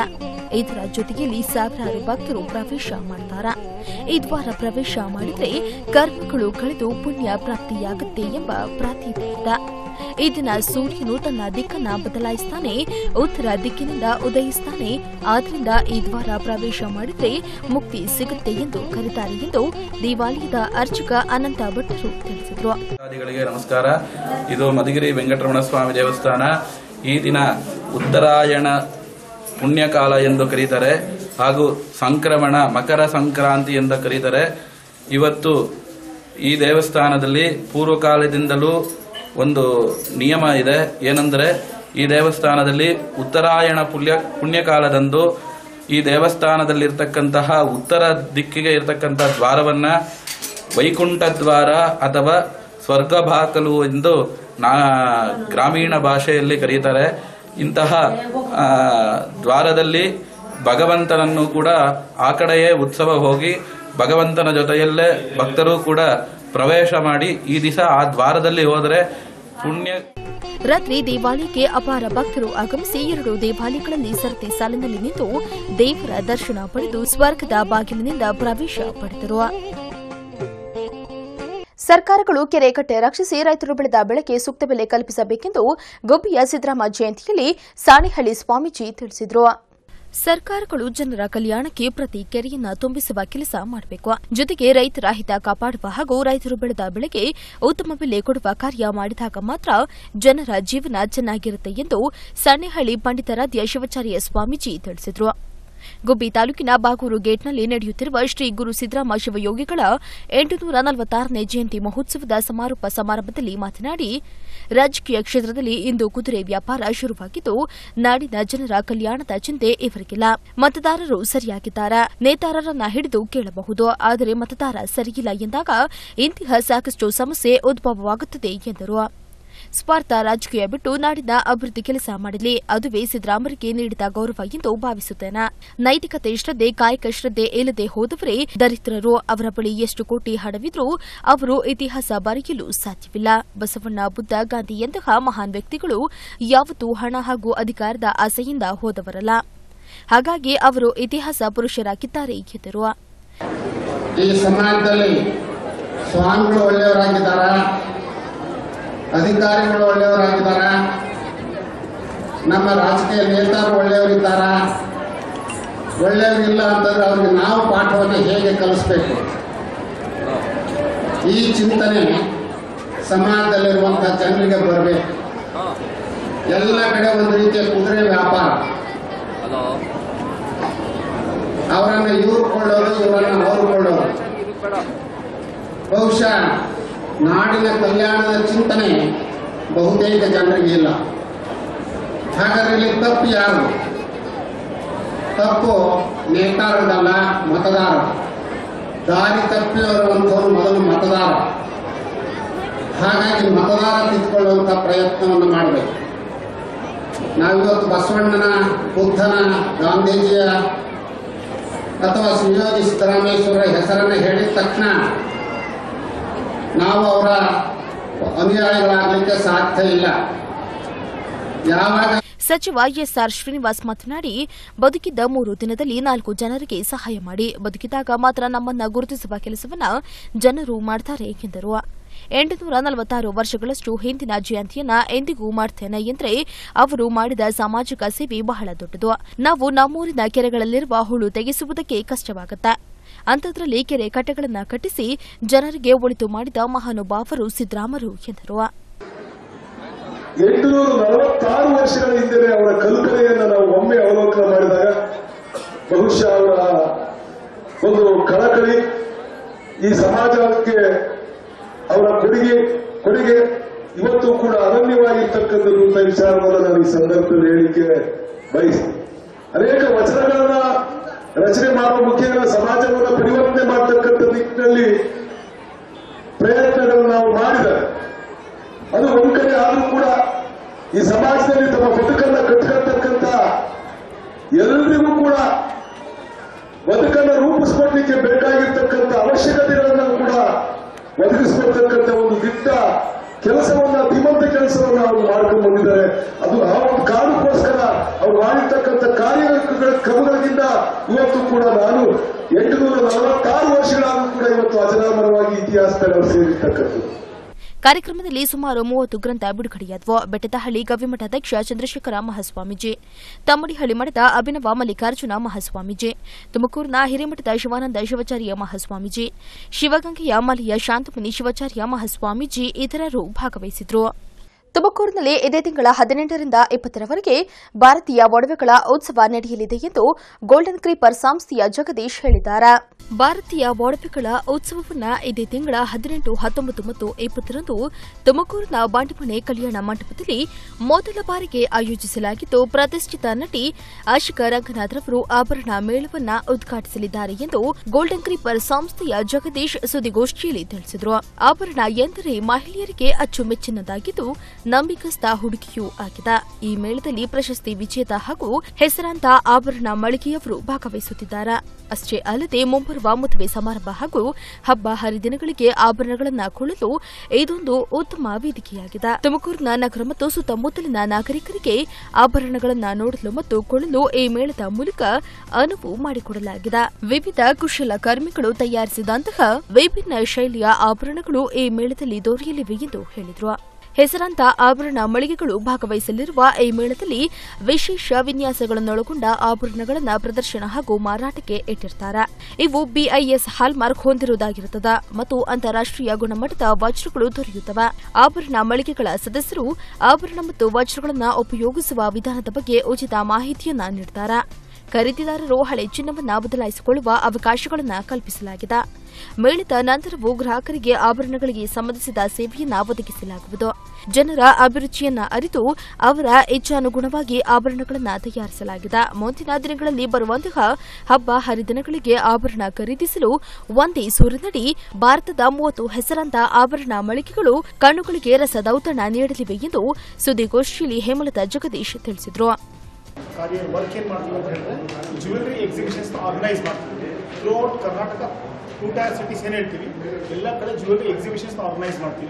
ಇದರ ಜೊತೆಯಲ್ಲಿ ಸಾವಿರಾರು ಭಕ್ತರು ಪ್ರವೇಶ ಮಾಡ್ತಾರ ಈ ದ್ವಾರ ಪ್ರವೇಶ ಮಾಡಿದ್ರೆ ಕರ್ಮಗಳು ಕಳೆದು ಪುಣ್ಯ ಪ್ರಾಪ್ತಿಯಾಗುತ್ತೆ ಎಂಬ ಪ್ರಾತಿನಿಧ್ಯ ಈ ದಿನ ಸೂರ್ಯನು ತನ್ನ ದಿಕ್ಕನ್ನ ಬದಲಾಯಿಸ್ತಾನೆ ಉತ್ತರ ದಿಕ್ಕಿನಿಂದ ಉದಯಿಸ್ತಾನೆ ಆದ್ರಿಂದ ಈ ದ್ವಾರ ಪ್ರವೇಶ ಮಾಡಿದ್ರೆ ಮುಕ್ತಿ ಸಿಗುತ್ತೆ ಎಂದು ಕರೆತಾರೆ ಎಂದು ದೇವಾಲಯದ ಅರ್ಚಕ ಅನಂತ ಭಟ್ಟರು ತಿಳಿಸಿದರು ಭಕ್ತಾದಿಗಳಿಗೆ ನಮಸ್ಕಾರ ಇದು ಮಧುಗಿರಿ ವೆಂಕಟರಮಣ ಸ್ವಾಮಿ ದೇವಸ್ಥಾನ ಈ ದಿನ ಉತ್ತರಾಯಣ ಪುಣ್ಯಕಾಲ ಎಂದು ಕರೀತಾರೆ ಹಾಗೂ ಸಂಕ್ರಮಣ ಮಕರ ಸಂಕ್ರಾಂತಿ ಎಂದು ಕರೀತಾರೆ ಇವತ್ತು ಈ ದೇವಸ್ಥಾನದಲ್ಲಿ ಪೂರ್ವಕಾಲದಿಂದಲೂ ಒಂದು ನಿಯಮ ಇದೆ ಏನೆಂದರೆ ಈ ದೇವಸ್ಥಾನದಲ್ಲಿ ಉತ್ತರಾಯಣ ಪುಣ್ಯ ಪುಣ್ಯಕಾಲದಂದು ಈ ದೇವಸ್ಥಾನದಲ್ಲಿರ್ತಕ್ಕಂತಹ ಉತ್ತರ ದಿಕ್ಕಿಗೆ ಇರತಕ್ಕಂಥ ದ್ವಾರವನ್ನ ವೈಕುಂಠ ದ್ವಾರ ಅಥವಾ ಸ್ವರ್ಗ ಬಾಕಲು ಎಂದು ನಾ ಗ್ರಾಮೀಣ ಭಾಷೆಯಲ್ಲಿ ಕರೀತಾರೆ ಇಂತಹ ಆ, ದ್ವಾರದಲ್ಲಿ ಭಗವಂತನನ್ನು ಕೂಡ ಆ ಕಡೆಯೇ ಉತ್ಸವ ಹೋಗಿ ಭಗವಂತನ ಜೊತೆಯಲ್ಲೇ ಭಕ್ತರು ಕೂಡ ಪ್ರವೇಶ ಮಾಡಿ ಈ ದಿವಸ ಆ ದ್ವಾರದಲ್ಲಿ ಹೋದರೆ ಪುಣ್ಯ ರಾತ್ರಿ ದೇವಾಲಯಕ್ಕೆ ಅಪಾರ ಭಕ್ತರು ಆಗಮಿಸಿ ಎರಡು ದೇವಾಲಯಗಳಲ್ಲಿ ಸರತಿ ಸಾಲಿನಲ್ಲಿ ನಿಂತು ದೇವರ ದರ್ಶನ ಪಡೆದು ಸ್ವರ್ಗದ ಬಾಗಿಲಿನಿಂದ ಪ್ರವೇಶ ಪಡೆದರು ಸರ್ಕಾರಗಳು ಕೆರೆ ಕಟ್ಟೆ ರಕ್ಷಿಸಿ ರೈತರು ಬೆಳೆದ ಬೆಳೆಗೆ ಸೂಕ್ತ ಬೆಲೆ ಕಲ್ಪಿಸಬೇಕೆಂದು ಗುಬ್ಬಿಯ ಸಿದ್ದರಾಮ ಜಯಂತಿಯಲ್ಲಿ ಸಾಣೆಹಳ್ಳಿ ಸ್ವಾಮೀಜಿ ತಿಳಿಸಿದರು ಸರ್ಕಾರಗಳು ಜನರ ಕಲ್ಯಾಣಕ್ಕೆ ಪ್ರತಿ ಕೆರೆಯನ್ನ ತುಂಬಿಸುವ ಕೆಲಸ ಮಾಡಬೇಕು ಜೊತೆಗೆ ರೈತರ ಹಿತ ಕಾಪಾಡುವ ಹಾಗೂ ರೈತರು ಬೆಳೆದ ಬೆಳೆಗೆ ಉತ್ತಮ ಬೆಲೆ ಕೊಡುವ ಕಾರ್ಯ ಮಾಡಿದಾಗ ಮಾತ್ರ ಜನರ ಜೀವನ ಚೆನ್ನಾಗಿರುತ್ತೆ ಎಂದು ಸಣ್ಣಹಳ್ಳಿ ಪಂಡಿತಾರಾಧ್ಯ ಶಿವಾಚಾರ್ಯ ಸ್ವಾಮೀಜಿ ತಿಳಿಸಿದರು ಗುಬ್ಬಿ ತಾಲೂಕಿನ ಬಾಗೂರು ಗೇಟ್ನಲ್ಲಿ ನಡೆಯುತ್ತಿರುವ ಶ್ರೀ ಗುರು ಸಿದ್ದರಾಮ ಶಿವಯೋಗಿಗಳ ಎಂಟುನೂರ ನಲವತ್ತಾರನೇ ಜಯಂತಿ ಮಹೋತ್ಸವದ ಸಮಾರೋಪ ಸಮಾರಂಭದಲ್ಲಿ ಮಾತನಾಡಿ ರಾಜಕೀಯ ಕ್ಷೇತ್ರದಲ್ಲಿ ಇಂದು ಕುದುರೆ ವ್ಯಾಪಾರ ಶುರುವಾಗಿದ್ದು ನಾಡಿನ ಜನರ ಕಲ್ಯಾಣದ ಚಿಂತೆ ಇವರಿಗಿಲ್ಲ ಮತದಾರರು ಸರಿಯಾಗಿದ್ದಾರೆ ನೇತಾರರನ್ನ ಹಿಡಿದು ಕೇಳಬಹುದು ಆದರೆ ಮತದಾರ ಸರಿಯಿಲ್ಲ ಎಂದಾಗ ಇಂತಹ ಸಾಕಷ್ಟು ಸಮಸ್ಯೆ ಉದ್ಭವವಾಗುತ್ತದೆ ಎಂದರು ಸ್ವಾರ್ಥ ರಾಜಕೀಯ ಬಿಟ್ಟು ನಾಡಿನ ಅಭಿವೃದ್ಧಿ ಕೆಲಸ ಮಾಡಲಿ ಅದುವೇ ಸಿದ್ದರಾಮರಿಗೆ ನೀಡಿದ ಗೌರವ ಎಂದು ಭಾವಿಸುತ್ತೇನೆ ನೈತಿಕತೆ ಶ್ರದ್ಧೆ ಕಾಯಕ ಶ್ರದ್ಧೆ ಇಲ್ಲದೆ ಹೋದವರೇ ದರಿದ್ರರು ಅವರ ಬಳಿ ಎಷ್ಟು ಕೋಟಿ ಹಣವಿದ್ರೂ ಅವರು ಇತಿಹಾಸ ಬರೆಯಲು ಸಾಧ್ಯವಿಲ್ಲ ಬಸವಣ್ಣ ಬುದ್ಧ ಗಾಂಧಿಯಂತಹ ಮಹಾನ್ ವ್ಯಕ್ತಿಗಳು ಯಾವತ್ತೂ ಹಣ ಹಾಗೂ ಅಧಿಕಾರದ ಆಸೆಯಿಂದ ಹೋದವರಲ್ಲ ಹಾಗಾಗಿ ಅವರು ಇತಿಹಾಸ ಪುರುಷರಾಗಿದ್ದಾರೆ ಎಂದರು ಈ ಸಮಾಜದಲ್ಲಿ ಸ್ವಾಮಿಗಳು ಒಳ್ಳೆಯವರಾಗಿದ್ದಾರ ಅಧಿಕಾರಿಗಳು ಒಳ್ಳೆಯವರಾಗಿದ್ದಾರ ನಮ್ಮ ರಾಜಕೀಯ ನೇತಾರು ಒಳ್ಳೆಯವರಿದ್ದಾರ ಒಳ್ಳೆಯವರಿಲ್ಲ ಅಂತಂದ್ರೆ ಅವ್ರಿಗೆ ನಾವು ಪಾಠವನ್ನು ಹೇಗೆ ಕಲಿಸ್ಬೇಕು ಈ ಚಿಂತನೆ ಸಮಾಜದಲ್ಲಿರುವಂಥ ಜನರಿಗೆ ಬರಬೇಕು ಎಲ್ಲ ಕಡೆ ಒಂದು ರೀತಿಯ ಕುದುರೆ ವ್ಯಾಪಾರ ಅವರನ್ನು ಇವ್ರು ಕೊಳ್ಳೋದು ಇವರನ್ನು ಅವರು ಕೊಳ್ಳೋದು ಬಹುಶಃ ನಾಡಿನ ಕಲ್ಯಾಣದ ಚಿಂತನೆ ಬಹುತೇಕ ಜನರಿಗೆ ಇಲ್ಲ ಹಾಗಾದ್ರೆ ಇಲ್ಲಿ ತಪ್ಪು ಯಾರು ತಪ್ಪು ನೇತಾರದಲ್ಲ ಮತದಾರ ದಾರಿ ತಪ್ಪಿರುವಂಥವ್ರು ಮೊದಲು ಮತದಾರ ಹಾಗಾಗಿ ಮತದಾರ ತಿದ್ಕೊಳ್ಳುವಂಥ ಪ್ರಯತ್ನವನ್ನು ಮಾಡಬೇಕು ನಾವಿವತ್ತು ಬಸವಣ್ಣನ ಬುದ್ಧನ ಗಾಂಧೀಜಿಯ ಅಥವಾ ಸುಯೋಗಿ ಸಿದ್ದರಾಮೇಶ್ವರ ಹೆಸರನ್ನು ಹೇಳಿದ ತಕ್ಷಣ ನಾವು ಅವರ ಅನುಯಾಯಿಗಳಾಗಲಿಕ್ಕೆ ಸಾಧ್ಯ ಇಲ್ಲ ಯಾವಾಗ ಸಚಿವ ಎಸ್ಆರ್ ಶ್ರೀನಿವಾಸ್ ಮಾತನಾಡಿ ಬದುಕಿದ್ದ ಮೂರು ದಿನದಲ್ಲಿ ನಾಲ್ಕು ಜನರಿಗೆ ಸಹಾಯ ಮಾಡಿ ಬದುಕಿದಾಗ ಮಾತ್ರ ನಮ್ಮನ್ನ ಗುರುತಿಸುವ ಕೆಲಸವನ್ನ ಜನರು ಮಾಡ್ತಾರೆ ಎಂದರು ಎಂಟುನೂರ ನಲವತ್ತಾರು ವರ್ಷಗಳಷ್ಟು ಹಿಂದಿನ ಜಯಂತಿಯನ್ನ ಎಂದಿಗೂ ಮಾಡ್ತೇನೆ ಎಂದ್ರೆ ಅವರು ಮಾಡಿದ ಸಾಮಾಜಿಕ ಸೇವೆ ಬಹಳ ದೊಡ್ಡದು ನಾವು ನಮ್ಮೂರಿನ ಕೆರೆಗಳಲ್ಲಿರುವ ಹುಳು ತೆಗೆಸುವುದಕ್ಕೆ ಕಷ್ಟವಾಗುತ್ತೆ ಅಂಥದ್ರಲ್ಲಿ ಕೆರೆ ಕಟ್ಟೆಗಳನ್ನ ಕಟ್ಟಿಸಿ ಜನರಿಗೆ ಒಳಿತು ಮಾಡಿದ ಮಹಾನುಭಾವರು ಸಿದ್ದರಾಮರು ಎಂದರು ಎಂಟುನೂರ ನಲವತ್ತಾರು ವರ್ಷಗಳ ಹಿಂದೆ ಅವರ ಕಲ್ಪನೆಯನ್ನು ನಾವು ಒಮ್ಮೆ ಅವಲೋಕನ ಮಾಡಿದಾಗ ಬಹುಶಃ ಅವರ ಒಂದು ಕಳಕಳಿ ಈ ಸಮಾಜಕ್ಕೆ ಅವರ ಕೊಡುಗೆ ಕೊಡುಗೆ ಇವತ್ತು ಕೂಡ ಅನನ್ಯವಾಗಿರ್ತಕ್ಕಂಥದ್ದು ಅಂತ ವಿಚಾರವನ್ನು ನಾನು ಈ ಸಂದರ್ಭದಲ್ಲಿ ಹೇಳಿಕೆ ಬಯಸ್ತೀನಿ ಅನೇಕ ವಚನಗಳನ್ನ ರಚನೆ ಮಾಡುವ ಮುಖೇನ ಸಮಾಜವನ್ನು ಪರಿವರ್ತನೆ ಮಾಡತಕ್ಕಂಥ ನಿಟ್ಟಿನಲ್ಲಿ ಪ್ರಯತ್ನಗಳನ್ನು ನಾವು ಮಾಡಿದರೆ ಅದು ಒಂದ್ ಕಡೆ ಆದ್ರೂ ಕೂಡ ಈ ಸಮಾಜದಲ್ಲಿ ತಮ್ಮ ಬದುಕನ್ನ ಕಟ್ಕೊಳ್ತಕ್ಕಂಥ ಎಲ್ಲರಿಗೂ ಕೂಡ ಬದುಕನ್ನ ರೂಪಿಸ್ಕೊಡ್ಲಿಕ್ಕೆ ಬೇಕಾಗಿರ್ತಕ್ಕಂಥ ಅವಶ್ಯಕತೆಗಳನ್ನು ಕೂಡ ಒದಗಿಸ್ಕೊಡ್ತಕ್ಕಂಥ ಒಂದು ದಿಟ್ಟ ಕೆಲಸವನ್ನ ಧೀಮಂತ ಕೆಲಸವನ್ನ ಅವರು ಮಾಡ್ಕೊಂಡು ಬಂದಿದ್ದಾರೆ ಅದು ಆ ಒಂದು ಕಾರಣಕ್ಕೋಸ್ಕರ ಅವ್ರು ಮಾಡಿರ್ತಕ್ಕಂಥ ಕಾರ್ಯಗಳ ಕ್ರಮಗಳಿಂದ ಇವತ್ತು ಕೂಡ ನಾನು ಎಂಟುನೂರ ನಲವತ್ತಾರು ವರ್ಷಗಳಾದ್ರೂ ಕೂಡ ಇವತ್ತು ಅಜರಾಮರವಾಗಿ ಇತಿಹಾಸದಲ್ಲಿ ಅವರು ಸೇರಿರ್ತಕ್ಕಂಥದ್ದು ಕಾರ್ಯಕ್ರಮದಲ್ಲಿ ಸುಮಾರು ಮೂವತ್ತು ಗ್ರಂಥ ಬಿಡುಗಡೆಯಾದವು ಬೆಟ್ಟದಹಳ್ಳಿ ಗವಿಮಠ ಅಧ್ಯಕ್ಷ ಚಂದ್ರಶೇಖರ ಮಹಾಸ್ವಾಮೀಜಿ ತಮ್ಮಡಿಹಳ್ಳಿ ಮಠದ ಅಭಿನವ ಮಲ್ಲಿಕಾರ್ಜುನ ಮಹಾಸ್ವಾಮೀಜಿ ತುಮಕೂರಿನ ಹಿರೇಮಠದ ಶಿವಾನಂದ ಶಿವಾಚಾರ್ಯ ಮಹಾಸ್ವಾಮೀಜಿ ಶಿವಗಂಗೆಯ ಮಲೆಯ ಶಾಂತಮುನಿ ಶಿವಾಚಾರ್ಯ ಮಹಾಸ್ವಾಮೀಜಿ ಇತರರು ಭಾಗವಹಿಸಿದ್ರು ತುಮಕೂರಿನಲ್ಲಿ ಇದೇ ತಿಂಗಳ ಹದಿನೆಂಟರಿಂದ ಇಪ್ಪತ್ತರವರೆಗೆ ಭಾರತೀಯ ಒಡವೆಗಳ ಉತ್ಸವ ನಡೆಯಲಿದೆ ಎಂದು ಗೋಲ್ಡನ್ ಕ್ರೀಪರ್ ಸಂಸ್ಥೆಯ ಜಗದೀಶ್ ಹೇಳಿದ್ದಾರೆ ಭಾರತೀಯ ಒಡವೆಗಳ ಉತ್ಸವವನ್ನು ಇದೇ ತಿಂಗಳ ಹದಿನೆಂಟು ಹತ್ತೊಂಬತ್ತು ಮತ್ತು ಇಪ್ಪತ್ತರಂದು ತುಮಕೂರಿನ ಬಾಂಡಿಮನೆ ಕಲ್ಯಾಣ ಮಂಟಪದಲ್ಲಿ ಮೊದಲ ಬಾರಿಗೆ ಆಯೋಜಿಸಲಾಗಿದ್ದು ಪ್ರತಿಷ್ಠಿತ ನಟಿ ಆಶಿಕಾ ರಂಗನಾಥ್ ರವರು ಆಭರಣ ಮೇಳವನ್ನ ಉದ್ಘಾಟಿಸಲಿದ್ದಾರೆ ಎಂದು ಗೋಲ್ಡನ್ ಕ್ರೀಪರ್ ಸಂಸ್ಥೆಯ ಜಗದೀಶ್ ಸುದ್ದಿಗೋಷ್ಠಿಯಲ್ಲಿ ತಿಳಿಸಿದರು ಆಭರಣ ಎಂದರೆ ಮಹಿಳೆಯರಿಗೆ ಅಚ್ಚುಮೆಚ್ಚಿನದಾಗಿದ್ದು ನಂಬಿಕಸ್ಥ ಹುಡುಗಿಯೂ ಆಗಿದೆ ಈ ಮೇಳದಲ್ಲಿ ಪ್ರಶಸ್ತಿ ವಿಜೇತ ಹಾಗೂ ಹೆಸರಾಂತ ಆಭರಣ ಮಳಿಗೆಯವರು ಭಾಗವಹಿಸುತ್ತಿದ್ದಾರೆ ಅಷ್ಟೇ ಅಲ್ಲದೆ ಮುಂಬರುವ ಮದುವೆ ಸಮಾರಂಭ ಹಾಗೂ ಹಬ್ಬ ಹರಿದಿನಗಳಿಗೆ ಆಭರಣಗಳನ್ನು ಕೊಳ್ಳಲು ಇದೊಂದು ಉತ್ತಮ ವೇದಿಕೆಯಾಗಿದೆ ತುಮಕೂರಿನ ನಗರ ಮತ್ತು ಸುತ್ತಮುತ್ತಲಿನ ನಾಗರಿಕರಿಗೆ ಆಭರಣಗಳನ್ನು ನೋಡಲು ಮತ್ತು ಕೊಳ್ಳಲು ಈ ಮೇಳದ ಮೂಲಕ ಅನುವು ಮಾಡಿಕೊಡಲಾಗಿದೆ ವಿವಿಧ ಕುಶಲ ಕರ್ಮಿಗಳು ತಯಾರಿಸಿದಂತಹ ವಿಭಿನ್ನ ಶೈಲಿಯ ಆಭರಣಗಳು ಈ ಮೇಳದಲ್ಲಿ ದೊರೆಯಲಿವೆ ಎಂದು ಹೇಳಿದರು ಹೆಸರಾಂತ ಆಭರಣ ಮಳಿಗೆಗಳು ಭಾಗವಹಿಸಲಿರುವ ಈ ಮೇಳದಲ್ಲಿ ವಿಶೇಷ ವಿನ್ಯಾಸಗಳನ್ನೊಳಗೊಂಡ ಆಭರಣಗಳನ್ನು ಪ್ರದರ್ಶನ ಹಾಗೂ ಮಾರಾಟಕ್ಕೆ ಇಟ್ಟಿರ್ತಾರೆ ಇವು ಬಿಐಎಸ್ ಹಾಲ್ಮಾರ್ಕ್ ಹೊಂದಿರುವುದಾಗಿರುತ್ತದೆ ಮತ್ತು ಅಂತಾರಾಷ್ಟೀಯ ಗುಣಮಟ್ಟದ ವಜ್ರಗಳು ದೊರೆಯುತ್ತವೆ ಆಭರಣ ಮಳಿಗೆಗಳ ಸದಸ್ಯರು ಆಭರಣ ಮತ್ತು ವಜ್ರಗಳನ್ನು ಉಪಯೋಗಿಸುವ ವಿಧಾನದ ಬಗ್ಗೆ ಉಚಿತ ಮಾಹಿತಿಯನ್ನ ನೀಡುತ್ತಾರೆ ಖರೀದಿದಾರರು ಹಳೆ ಚಿನ್ನವನ್ನ ಬದಲಾಯಿಸಿಕೊಳ್ಳುವ ಅವಕಾಶಗಳನ್ನು ಕಲ್ಪಿಸಲಾಗಿದೆ ಮೇಳದ ನಂತರವೂ ಗ್ರಾಹಕರಿಗೆ ಆಭರಣಗಳಿಗೆ ಸಂಬಂಧಿಸಿದ ಸೇವೆಯನ್ನ ಒದಗಿಸಲಾಗುವುದು ಜನರ ಅಭಿರುಚಿಯನ್ನ ಅರಿತು ಅವರ ಇಚ್ಛಾನುಗುಣವಾಗಿ ಆಭರಣಗಳನ್ನು ತಯಾರಿಸಲಾಗಿದೆ ಮುಂದಿನ ದಿನಗಳಲ್ಲಿ ಬರುವಂತಹ ಹಬ್ಬ ಹರಿದಿನಗಳಿಗೆ ಆಭರಣ ಖರೀದಿಸಲು ಒಂದೇ ಸೂರಿನಡಿ ಭಾರತದ ಮೂವತ್ತು ಹೆಸರಾಂತ ಆಭರಣ ಮಳಿಗೆಗಳು ಕಣ್ಣುಗಳಿಗೆ ರಸದೌತಣ ನೀಡಲಿವೆ ಎಂದು ಸುದ್ದಿಗೋಷ್ಠಿಯಲ್ಲಿ ಹೇಮಲತಾ ಜಗದೀಶ್ ತಿಳಿಸಿದರು ಕಾರ್ಯ ವರ್ಕ್ ಏನು ಮಾಡ್ತೀವಿ ಅಂತ ಹೇಳಿದ್ರೆ ಜ್ಯುವೆಲ್ರಿ ಎಕ್ಸಿಬಿಷನ್ಸ್ ಆರ್ಗನೈಸ್ ಮಾಡ್ತೀವಿ throughout Karnataka two tier cities ಏನು ಹೇಳ್ತೀವಿ ಎಲ್ಲ ಕಡೆ ಜ್ಯುವೆಲ್ರಿ ಎಕ್ಸಿಬಿಷನ್ಸ್ ಆರ್ಗನೈಸ್ ಮಾಡ್ತೀವಿ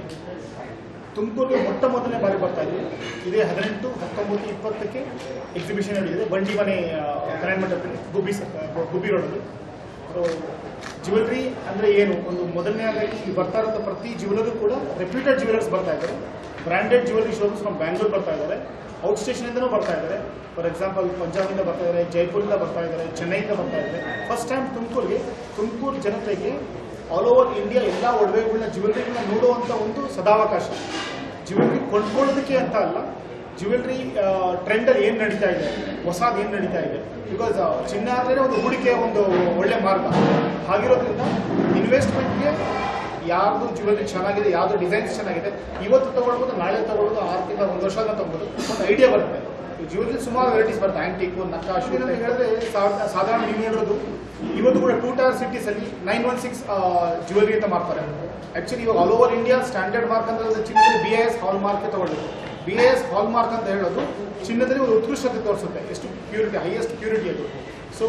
ತುಮಕೂರಿಗೆ ಮೊಟ್ಟ ಮೊದಲನೇ ಬಾರಿ ಬರ್ತಾ ಇದ್ದೀವಿ ಇದೇ ಹದಿನೆಂಟು ಹತ್ತೊಂಬತ್ತು ಇಪ್ಪತ್ತಕ್ಕೆ ಎಕ್ಸಿಬಿಷನ್ ನಡೆದಿದೆ ಬಂಡಿ ಮನೆ ಕಲ್ಯಾಣ ಮಂಟಪದಲ್ಲಿ ಗುಬ್ಬಿ ಸ- ಗುಬ್ಬಿ ರೋಡಲ್ಲಿ ಸೊ ಜ್ಯುವೆಲ್ರಿ ಅಂದರೆ ಏನು ಒಂದು ಮೊದಲನೇದಾಗಿ ಇಲ್ಲಿ ಬರ್ತಾ ಇರೋ ಪ್ರತಿ ಜ್ಯುವೆಲರು ಕೂಡ ರೆಪ್ಯೂಟೆಡ್ ಜ್ಯುವೆಲರ್ಸ್ ಬರ್ತಾ ಇದ್ದಾರೆ ಬ್ರ್ಯಾಂಡೆಡ್ ಜ್ಯುವೆಲರಿ ಶೋರೂಮ್ಸ್ ನಮ್ಮ ಬ್ಯಾಂಗ್ಳೂರ್ ಬರ್ತಾ ಇದ್ದಾರೆ ಔಟ್ ಸ್ಟೇಷನಿಂದನೂ ಬರ್ತಾ ಇದ್ದಾರೆ ಫಾರ್ ಎಕ್ಸಾಂಪಲ್ ಪಂಜಾಬಿಂದ ಬರ್ತಾ ಇದ್ದಾರೆ ಜೈಪುರಿಂದ ಬರ್ತಾ ಇದ್ದಾರೆ ಚೆನ್ನೈಯಿಂದ ಬರ್ತಾ ಇದ್ದಾರೆ ಫಸ್ಟ್ ಟೈಮ್ ತುಮಕೂರಿಗೆ ತುಮಕೂರು ಜನತೆಗೆ ಆಲ್ ಓವರ್ ಇಂಡಿಯಾ ಎಲ್ಲ ಒಡವೆಗಳನ್ನ ಜ್ಯುವೆಲ್ರಿಗಳನ್ನ ನೋಡುವಂಥ ಒಂದು ಸದಾವಕಾಶ ಜ್ಯುವೆಲ್ರಿ ಕೊಂಡ್ಕೊಳ್ಳೋದಕ್ಕೆ ಅಂತ ಅಲ್ಲ ಜ್ಯುವೆಲ್ರಿ ಟ್ರೆಂಡಲ್ಲಿ ಏನು ನಡೀತಾ ಇದೆ ಹೊಸದು ಏನು ನಡೀತಾ ಇದೆ ಬಿಕಾಸ್ ಚಿನ್ನ ಅಂದರೆ ಒಂದು ಹೂಡಿಕೆ ಒಂದು ಒಳ್ಳೆ ಮಾರ್ಗ ಹಾಗಿರೋದ್ರಿಂದ ಇನ್ವೆಸ್ಟ್ಮೆಂಟ್ಗೆ ಯಾರ್ದು ಜ್ಯುವೆಲ್ರಿ ಚೆನ್ನಾಗಿದೆ ಯಾವ್ದು ಡಿಸೈನ್ಸ್ ಚೆನ್ನಾಗಿದೆ ಇವತ್ತು ತಗೊಳ್ಬೋದು ನಾಳೆ ತಗೊಳ್ಬೋದು ಆರು ತಿಂಗಳ ಒಂದು ವರ್ಷ ತಗೊಳ್ಬೋದು ಒಂದು ಐಡಿಯಾ ಬರುತ್ತೆ ಜ್ಯುವೆಲ್ರಿ ಸುಮಾರು ವೆರೈಟೀಸ್ ಬರುತ್ತೆ ಆಂಟಿಕ್ ನಕಾಶು ಅಂತ ಹೇಳಿದ್ರೆ ಸಾ- ಸಾಧಾರಣ ನೀವು ನೋಡೋದು ಇವತ್ತು ಕೂಡ ಟೂ ಟೈರ್ ಸಿಟೀಸ್ ಅಲ್ಲಿ ನೈನ್ ಒನ್ ಸಿಕ್ಸ್ ಜ್ಯುವೆಲ್ರಿ ಅಂತ ಮಾಡ್ತಾರೆ ಆಕ್ಚುಲಿ ಇವಾಗ all over India standard mark ಅಂತ ಚಿನ್ನದಲ್ಲಿ ಬಿ ಎಸ್ ಹಾಲ್ ಮಾರ್ಕ್ ತಗೊಳ್ಳೋದು ಬಿ ಎಸ್ ಹಾಲ್ ಮಾರ್ಕ್ ಅಂತ ಹೇಳೋದು ಚಿನ್ನದಲ್ಲಿ ಒಂದು ಉತ್ಕೃಷ್ಟತೆ ತೋರಿಸುತ್ತೆ ಎಷ್ಟು ಪ್ಯೂರಿಟಿ ಹೈಯೆಸ್ಟ್ ಪ್ಯೂರಿಟಿ ಅದು ಸೊ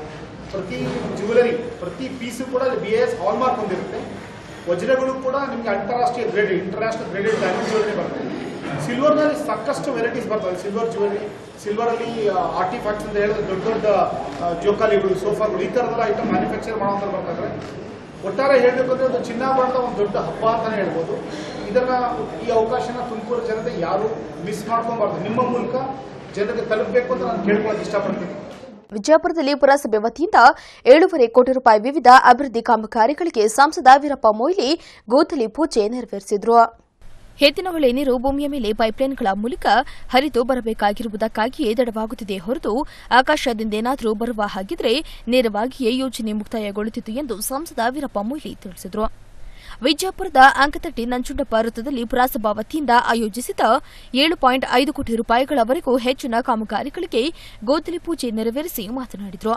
ಪ್ರತಿ ಜ್ಯುವೆಲರಿ ಪ್ರತಿ ಪೀಸು ಕೂಡ ಬಿ ಎಸ್ ಹಾಲ್ ಮಾರ್ಕ್ ಹೊಂದಿರುತ್ತೆ ವಜ್ರಗಳು ಕೂಡ ನಿಮಗೆ ಅಂತಾರಾಷ್ಟ್ರೀಯ grade international graded diamond jewellery ಬರ್ತದೆ ಸಿಲ್ವರ್ನಲ್ಲಿ ಸಾಕಷ್ಟು ವೆರೈಟೀಸ್ ಬರ್ತವೆ ಸಿಲ್ವರ್ ಜ್ಯುವೆಲರಿ ಸಿಲ್ವರಲ್ಲಿ ಆರ್ಟಿಫ್ಯಾಕ್ಟ್ಸ್ ಅಂತ ಹೇಳಿದ್ರೆ ದೊಡ್ಡ ದೊಡ್ಡ ಆ, ಜೋಕಾಲಿಗಳು ಸೋಫಾಗಳು ಈ ಥರದೆಲ್ಲ ಐಟಮ್ ಮ್ಯಾನುಫ್ಯಾಕ್ಚರ್ ಮಾಡೋಂಥ ಬರ್ತಾ ಇದ್ದಾರೆ ಒಟ್ಟಾರೆ ಹೇಳಬೇಕು ಅಂದರೆ ಒಂದು ಚಿನ್ನಾಭರಣದ ಒಂದು ದೊಡ್ಡ ಹಬ್ಬ ಅಂತಲೇ ಹೇಳ್ಬೋದು ಇದನ್ನ ಈ ಅವಕಾಶನ ತುಮಕೂರು ಜನತೆ ಯಾರು ಮಿಸ್ ಮಾಡ್ಕೊಬಾರ್ದು ನಿಮ್ಮ ಮೂಲಕ ಜನರಿಗೆ ತಲುಪಬೇಕು ಅಂತ ನಾನು ಕೇಳ್ಕೊಳ್ಳೋಕೆ ಇಷ್ಟಪಡ್ತೀನಿ ವಿಜಯಪುರದಲ್ಲಿ ಪುರಸಭೆ ವತಿಯಿಂದ ಏಳೂವರೆ ಕೋಟಿ ರೂಪಾಯಿ ವಿವಿಧ ಅಭಿವೃದ್ಧಿ ಕಾಮಗಾರಿಗಳಿಗೆ ಸಂಸದ ವೀರಪ್ಪ ಮೊಯ್ಲಿ ಗೋತಲಿ ಪೂಜೆ ನೆರವೇರಿಸಿದರು ಹೇತಿನಹೊಳೆ ನೀರು ಭೂಮಿಯ ಮೇಲೆ ಪೈಪ್ಲೈನ್ಗಳ ಮೂಲಕ ಹರಿದು ಬರಬೇಕಾಗಿರುವುದಕ್ಕಾಗಿಯೇ ತಡವಾಗುತ್ತಿದೆ ಹೊರತು ಆಕಾಶದಿಂದೇನಾದರೂ ಬರುವ ಹಾಗಿದ್ರೆ ನೇರವಾಗಿಯೇ ಯೋಜನೆ ಮುಕ್ತಾಯಗೊಳ್ಳುತ್ತಿತ್ತು ಎಂದು ಸಂಸದ ವೀರಪ್ಪ ಮೊಯ್ಲಿ ತಿಳಿಸಿದರು ವಿಜಯಪುರದ ಅಂಕತಟ್ಟಿ ನಂಜುಂಡಪ್ಪ ವೃತ್ತದಲ್ಲಿ ಪುರಸಭಾ ವತಿಯಿಂದ ಆಯೋಜಿಸಿದ ಏಳು ಪಾಯಿಂಟ್ ಐದು ಕೋಟಿ ರೂಪಾಯಿಗಳವರೆಗೂ ಹೆಚ್ಚಿನ ಕಾಮಗಾರಿಗಳಿಗೆ ಗೋದಲಿ ಪೂಜೆ ನೆರವೇರಿಸಿ ಮಾತನಾಡಿದರು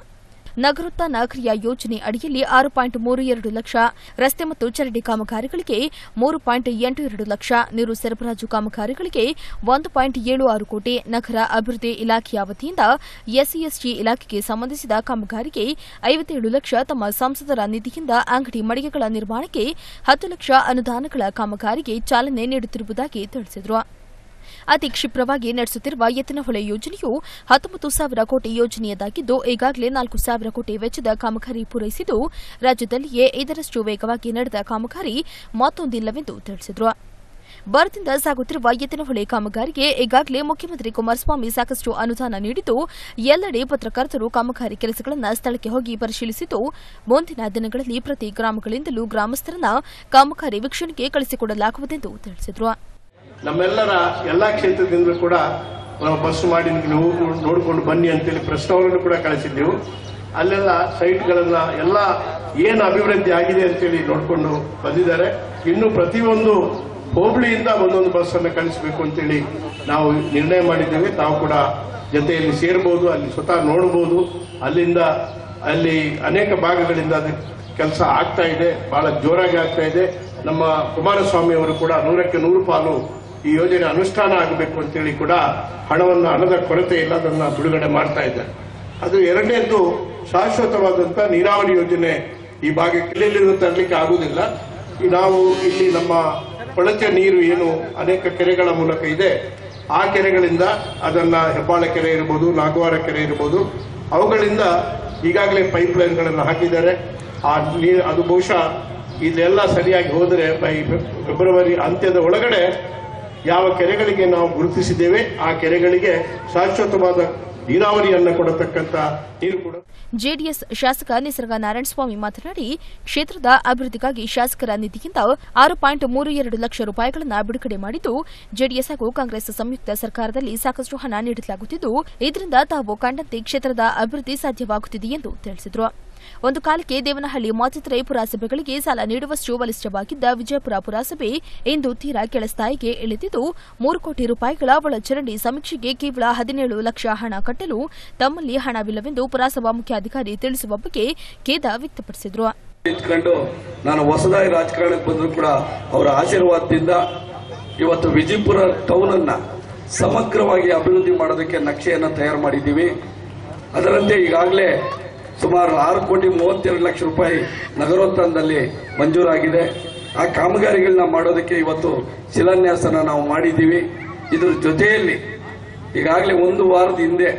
ನಗರೋತ್ಥಾನ ಕ್ರಿಯಾ ಯೋಜನೆ ಅಡಿಯಲ್ಲಿ ಆರು ಪಾಯಿಂಟ್ ಮೂರು ಎರಡು ಲಕ್ಷ ರಸ್ತೆ ಮತ್ತು ಚರಂಡಿ ಕಾಮಗಾರಿಗಳಿಗೆ ಮೂರು ಪಾಯಿಂಟ್ ಎಂಟು ಎರಡು ಲಕ್ಷ ನೀರು ಸರಬರಾಜು ಕಾಮಗಾರಿಗಳಿಗೆ ಒಂದು ಪಾಯಿಂಟ್ ಏಳು ಆರು ಕೋಟಿ ನಗರ ಅಭಿವೃದ್ಧಿ ಇಲಾಖೆಯ ವತಿಯಿಂದ ಎಸ್ಸಿಎಸ್ಟಿ ಇಲಾಖೆಗೆ ಸಂಬಂಧಿಸಿದ ಕಾಮಗಾರಿಗೆ ಐವತ್ತೇಳು ಲಕ್ಷ ತಮ್ಮ ಸಂಸದರ ನಿಧಿಯಿಂದ ಅಂಗಡಿ ಮಳಿಗೆಗಳ ನಿರ್ಮಾಣಕ್ಕೆ ಹತ್ತು ಲಕ್ಷ ಅನುದಾನಗಳ ಕಾಮಗಾರಿಗೆ ಚಾಲನೆ ನೀಡುತ್ತಿರುವುದಾಗಿ ತಿಳಿಸಿದರು ಅತಿ ಕ್ಷಿಪ್ರವಾಗಿ ನಡೆಸುತ್ತಿರುವ ಎತ್ತಿನಹೊಳೆ ಯೋಜನೆಯು ಹತ್ತೊಂಬತ್ತು ಸಾವಿರ ಕೋಟಿ ಯೋಜನೆಯದಾಗಿದ್ದು ಈಗಾಗಲೇ ನಾಲ್ಕು ಸಾವಿರ ಕೋಟಿ ವೆಚ್ಚದ ಕಾಮಗಾರಿ ಪೂರೈಸಿದ್ದು ರಾಜ್ಯದಲ್ಲಿಯೇ ಐದರಷ್ಟು ವೇಗವಾಗಿ ನಡೆದ ಕಾಮಗಾರಿ ಮತ್ತೊಂದಿಲ್ಲವೆಂದು ತಿಳಿಸಿದರು ಭಾರತದಿಂದ ಸಾಗುತ್ತಿರುವ ಎತ್ತಿನಹೊಳೆ ಕಾಮಗಾರಿಗೆ ಈಗಾಗಲೇ ಮುಖ್ಯಮಂತ್ರಿ ಕುಮಾರಸ್ವಾಮಿ ಸಾಕಷ್ಟು ಅನುದಾನ ನೀಡಿದ್ದು ಎಲ್ಲೆಡೆ ಪತ್ರಕರ್ತರು ಕಾಮಗಾರಿ ಕೆಲಸಗಳನ್ನು ಸ್ಥಳಕ್ಕೆ ಹೋಗಿ ಪರಿಶೀಲಿಸಿದ್ದು ಮುಂದಿನ ದಿನಗಳಲ್ಲಿ ಪ್ರತಿ ಗ್ರಾಮಗಳಿಂದಲೂ ಗ್ರಾಮಸ್ಥರನ್ನ ಕಾಮಗಾರಿ ವೀಕ್ಷಣೆಗೆ ಕಳಿಸಿಕೊಡಲಾಗುವುದೆಂದು ತಿಳಿಸಿದರು ನಮ್ಮೆಲ್ಲರ ಎಲ್ಲ ಕ್ಷೇತ್ರದಿಂದಲೂ ಕೂಡ ನಾವು ಬಸ್ ಮಾಡಿ ನೀವು ನೋಡಿಕೊಂಡು ಬನ್ನಿ ಅಂತೇಳಿ ಪ್ರಶ್ನವನ್ನು ಕೂಡ ಕಳಿಸಿದ್ದೆವು ಅಲ್ಲೆಲ್ಲ ಸೈಟ್ಗಳನ್ನ ಎಲ್ಲ ಏನು ಅಭಿವೃದ್ಧಿ ಆಗಿದೆ ಅಂತೇಳಿ ನೋಡಿಕೊಂಡು ಬಂದಿದ್ದಾರೆ ಇನ್ನು ಪ್ರತಿಯೊಂದು ಹೋಬಳಿಯಿಂದ ಒಂದೊಂದು ಬಸ್ ಅನ್ನು ಕಳಿಸಬೇಕು ಅಂತೇಳಿ ನಾವು ನಿರ್ಣಯ ಮಾಡಿದ್ದೇವೆ ತಾವು ಕೂಡ ಜೊತೆಯಲ್ಲಿ ಸೇರಬಹುದು ಅಲ್ಲಿ ಸ್ವತಃ ನೋಡಬಹುದು ಅಲ್ಲಿಂದ ಅಲ್ಲಿ ಅನೇಕ ಭಾಗಗಳಿಂದ ಅದು ಕೆಲಸ ಆಗ್ತಾ ಇದೆ ಬಹಳ ಜೋರಾಗಿ ಆಗ್ತಾ ಇದೆ ನಮ್ಮ ಕುಮಾರಸ್ವಾಮಿ ಅವರು ಕೂಡ ನೂರಕ್ಕೆ ನೂರು ಪಾಲು ಈ ಯೋಜನೆ ಅನುಷ್ಠಾನ ಆಗಬೇಕು ಅಂತೇಳಿ ಕೂಡ ಹಣವನ್ನು ಹಣದ ಕೊರತೆ ಇಲ್ಲ ಅದನ್ನ ಬಿಡುಗಡೆ ಮಾಡ್ತಾ ಇದ್ದಾರೆ ಅದು ಎರಡನೇದ್ದು ಶಾಶ್ವತವಾದಂತ ನೀರಾವರಿ ಯೋಜನೆ ಈ ಭಾಗಕ್ಕೆ ಎಲ್ಲೆಲ್ಲಿರುವ ತರಲಿಕ್ಕೆ ಆಗುವುದಿಲ್ಲ ಈ ನಾವು ಇಲ್ಲಿ ನಮ್ಮ ಕೊಳಚೆ ನೀರು ಏನು ಅನೇಕ ಕೆರೆಗಳ ಮೂಲಕ ಇದೆ ಆ ಕೆರೆಗಳಿಂದ ಅದನ್ನ ಹೆಬ್ಬಾಳ ಕೆರೆ ಇರಬಹುದು ನಾಗವಾರ ಕೆರೆ ಇರಬಹುದು ಅವುಗಳಿಂದ ಈಗಾಗಲೇ ಪೈಪ್ ಲೈನ್ಗಳನ್ನು ಹಾಕಿದ್ದಾರೆ ಆ ನೀರು ಅದು ಬಹುಶಃ ಇದೆಲ್ಲ ಸರಿಯಾಗಿ ಹೋದರೆ ಬೈ ಫೆಬ್ರವರಿ ಅಂತ್ಯದ ಒಳಗಡೆ ಯಾವ ಕೆರೆಗಳಿಗೆ ನಾವು ಗುರುತಿಸಿದ್ದೇವೆ ಆ ಕೆರೆಗಳಿಗೆ ಶಾಶ್ವತವಾದ ನೀರಾವರಿಯನ್ನು ಕೊಡತಕ್ಕಂತ ನೀರು ಕೂಡ ಜೆಡಿಎಸ್ ಶಾಸಕ ನಿಸರ್ಗ ನಾರಾಯಣಸ್ವಾಮಿ ಮಾತನಾಡಿ ಕ್ಷೇತ್ರದ ಅಭಿವೃದ್ಧಿಗಾಗಿ ಶಾಸಕರ ನಿಧಿಯಿಂದ ಆರು ಪಾಯಿಂಟ್ ಮೂರು ಎರಡು ಲಕ್ಷ ರೂಪಾಯಿಗಳನ್ನು ಬಿಡುಗಡೆ ಮಾಡಿದ್ದು ಜೆಡಿಎಸ್ ಹಾಗೂ ಕಾಂಗ್ರೆಸ್ ಸಂಯುಕ್ತ ಸರ್ಕಾರದಲ್ಲಿ ಸಾಕಷ್ಟು ಹಣ ನೀಡಲಾಗುತ್ತಿದ್ದು ಇದರಿಂದ ತಾವು ಕಂಡಂತೆ ಕ್ಷೇತ್ರದ ಅಭಿವೃದ್ಧಿ ಸಾಧ್ಯವಾಗುತ್ತಿದೆ ಎಂದು ತಿಳಿಸಿದರು ಒಂದು ಕಾಲಕ್ಕೆ ದೇವನಹಳ್ಳಿ ಮಾಚಿತ್ರೆ ಪುರಸಭೆಗಳಿಗೆ ಸಾಲ ನೀಡುವಷ್ಟು ಬಲಿಷ್ಠವಾಗಿದ್ದ ವಿಜಯಪುರ ಪುರಸಭೆ ಇಂದು ತೀರಾ ಕೆಳಸ್ಥಾಯಿಗೆ ಇಳಿದಿದ್ದು ಮೂರು ಕೋಟಿ ರೂಪಾಯಿಗಳ ಒಳಚರಂಡಿ ಸಮೀಕ್ಷೆಗೆ ಕೇವಲ ಹದಿನೇಳು ಲಕ್ಷ ಹಣ ಕಟ್ಟಲು ತಮ್ಮಲ್ಲಿ ಹಣವಿಲ್ಲವೆಂದು ಪುರಸಭಾ ಮುಖ್ಯಾಧಿಕಾರಿ ತಿಳಿಸುವ ಬಗ್ಗೆ ಖೇದ ವ್ಯಕ್ತಪಡಿಸಿದರು ಇಟ್ಕೊಂಡು ನಾನು ಹೊಸದಾಗಿ ರಾಜಕಾರಣಕ್ಕೆ ಬಂದರೂ ಕೂಡ ಅವರ ಆಶೀರ್ವಾದದಿಂದ ಇವತ್ತು ವಿಜಯಪುರ ಟೌನ್ ಅನ್ನ ಸಮಗ್ರವಾಗಿ ಅಭಿವೃದ್ಧಿ ಮಾಡೋದಕ್ಕೆ ನಕ್ಷೆಯನ್ನು ತಯಾರು ಮಾಡಿದ್ದೀವಿ ಅದರಂತೆ ಈಗಾಗಲೇ ಸುಮಾರು ಆರು ಕೋಟಿ ಮೂವತ್ತೆರಡು ಲಕ್ಷ ರೂಪಾಯಿ ನಗರೋತ್ಥಾನದಲ್ಲಿ ಮಂಜೂರಾಗಿದೆ ಆ ಕಾಮಗಾರಿಗಳನ್ನ ಮಾಡೋದಕ್ಕೆ ಇವತ್ತು ಶಿಲಾನ್ಯಾಸನ ನಾವು ಮಾಡಿದ್ದೀವಿ ಇದ್ರ ಜೊತೆಯಲ್ಲಿ ಈಗಾಗಲೇ ಒಂದು ವಾರದ ಹಿಂದೆ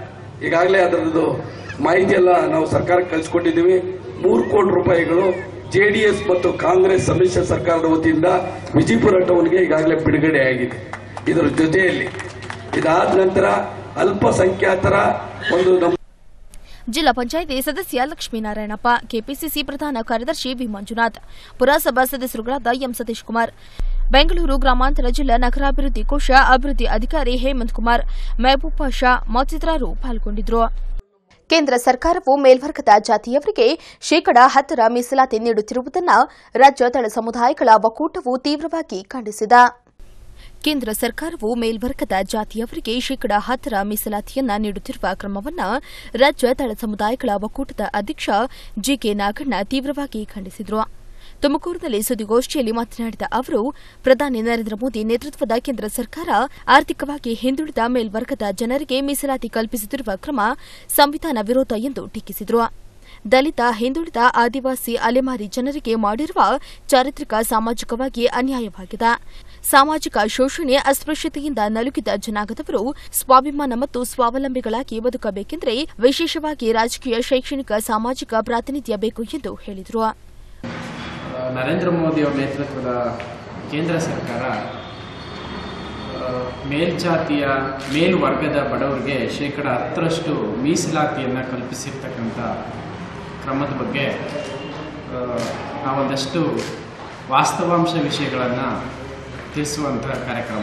ಈಗಾಗಲೇ ಅದರದ್ದು ಮಾಹಿತಿ ಎಲ್ಲ ನಾವು ಸರ್ಕಾರಕ್ಕೆ ಕಳಿಸ್ಕೊಟ್ಟಿದ್ದೀವಿ ಮೂರು ಕೋಟಿ ರೂಪಾಯಿಗಳು ಜೆಡಿಎಸ್ ಮತ್ತು ಕಾಂಗ್ರೆಸ್ ಸಮ್ಮಿಶ್ರ ಸರ್ಕಾರದ ವತಿಯಿಂದ ವಿಜಯಪುರ ಟೌನ್ಗೆ ಈಗಾಗಲೇ ಬಿಡುಗಡೆ ಆಗಿದೆ ಇದರ ಜೊತೆಯಲ್ಲಿ ಇದಾದ ನಂತರ ಅಲ್ಪಸಂಖ್ಯಾತರ ಒಂದು ನಮ್ಮ ಜಿಲ್ಲಾ ಪಂಚಾಯಿತಿ ಸದಸ್ಯ ಲಕ್ಷ್ಮೀನಾರಾಯಣಪ್ಪ ಕೆಪಿಸಿಸಿ ಪ್ರಧಾನ ಕಾರ್ಯದರ್ಶಿ ವಿ ಮಂಜುನಾಥ್ ಪುರಸಭಾ ಸದಸ್ಯರುಗಳಾದ ಎಂ ಸತೀಶ್ ಕುಮಾರ್ ಬೆಂಗಳೂರು ಗ್ರಾಮಾಂತರ ಜಿಲ್ಲಾ ನಗರಾಭಿವೃದ್ಧಿ ಕೋಶ ಅಭಿವೃದ್ಧಿ ಅಧಿಕಾರಿ ಹೇಮಂತ್ ಕುಮಾರ್ ಮೆಹಬೂಬ್ ಪಾಷಾ ಮತ್ತಿತರರು ಪಾಲ್ಗೊಂಡಿದ್ದರು ಕೇಂದ್ರ ಸರ್ಕಾರವು ಮೇಲ್ವರ್ಗದ ಜಾತಿಯವರಿಗೆ ಶೇಕಡಾ ಹತ್ತರ ಮೀಸಲಾತಿ ನೀಡುತ್ತಿರುವುದನ್ನು ರಾಜ್ಯ ತಳ ಸಮುದಾಯಗಳ ಒಕ್ಕೂಟವು ತೀವ್ರವಾಗಿ ಖಂಡಿಸಿದೆ ಕೇಂದ್ರ ಸರ್ಕಾರವು ಮೇಲ್ವರ್ಗದ ಜಾತಿಯವರಿಗೆ ಶೇಕಡಾ ಹತ್ತರ ಮೀಸಲಾತಿಯನ್ನ ನೀಡುತ್ತಿರುವ ಕ್ರಮವನ್ನ ರಾಜ್ಯ ತಳ ಸಮುದಾಯಗಳ ಒಕ್ಕೂಟದ ಅಧ್ಯಕ್ಷ ಜಿಕೆ ನಾಗಣ್ಣ ತೀವ್ರವಾಗಿ ಖಂಡಿಸಿದರು ತುಮಕೂರಿನಲ್ಲಿ ಸುದ್ದಿಗೋಷ್ಠಿಯಲ್ಲಿ ಮಾತನಾಡಿದ ಅವರು ಪ್ರಧಾನಿ ನರೇಂದ್ರ ಮೋದಿ ನೇತೃತ್ವದ ಕೇಂದ್ರ ಸರ್ಕಾರ ಆರ್ಥಿಕವಾಗಿ ಹಿಂದುಳಿದ ಮೇಲ್ವರ್ಗದ ಜನರಿಗೆ ಮೀಸಲಾತಿ ಕಲ್ಪಿಸುತ್ತಿರುವ ಕ್ರಮ ಸಂವಿಧಾನ ವಿರೋಧ ಎಂದು ಟೀಕಿಸಿದರು ದಲಿತ ಹಿಂದುಳಿದ ಆದಿವಾಸಿ ಅಲೆಮಾರಿ ಜನರಿಗೆ ಮಾಡಿರುವ ಚಾರಿತ್ರಿಕ ಸಾಮಾಜಿಕವಾಗಿ ಅನ್ಯಾಯವಾಗಿದೆ ಸಾಮಾಜಿಕ ಶೋಷಣೆ ಅಸ್ಪೃಶ್ಯತೆಯಿಂದ ನಲುಗಿದ ಜನಾಂಗದವರು ಸ್ವಾಭಿಮಾನ ಮತ್ತು ಸ್ವಾವಲಂಬಿಗಳಾಗಿ ಬದುಕಬೇಕೆಂದರೆ ವಿಶೇಷವಾಗಿ ರಾಜಕೀಯ ಶೈಕ್ಷಣಿಕ ಸಾಮಾಜಿಕ ಪ್ರಾತಿನಿಧ್ಯ ಬೇಕು ಎಂದು ಹೇಳಿದರು ನರೇಂದ್ರ ಮೋದಿ ಅವರ ನೇತೃತ್ವದ ಕೇಂದ್ರ ಸರ್ಕಾರ ಆ, ಮೇಲ್ಜಾತಿಯ ಮೇಲ್ವರ್ಗದ ಬಡವರಿಗೆ ಶೇಕಡ ಹತ್ತರಷ್ಟು ಮೀಸಲಾತಿಯನ್ನು ಕಲ್ಪಿಸಿರ್ತಕ್ಕಂಥ ಕ್ರಮದ ಬಗ್ಗೆ ಆ, ನಾವೊಂದಷ್ಟು ವಾಸ್ತವಾಂಶ ವಿಷಯಗಳನ್ನು ತಿಳಿಸುವಂಥ ಕಾರ್ಯಕ್ರಮ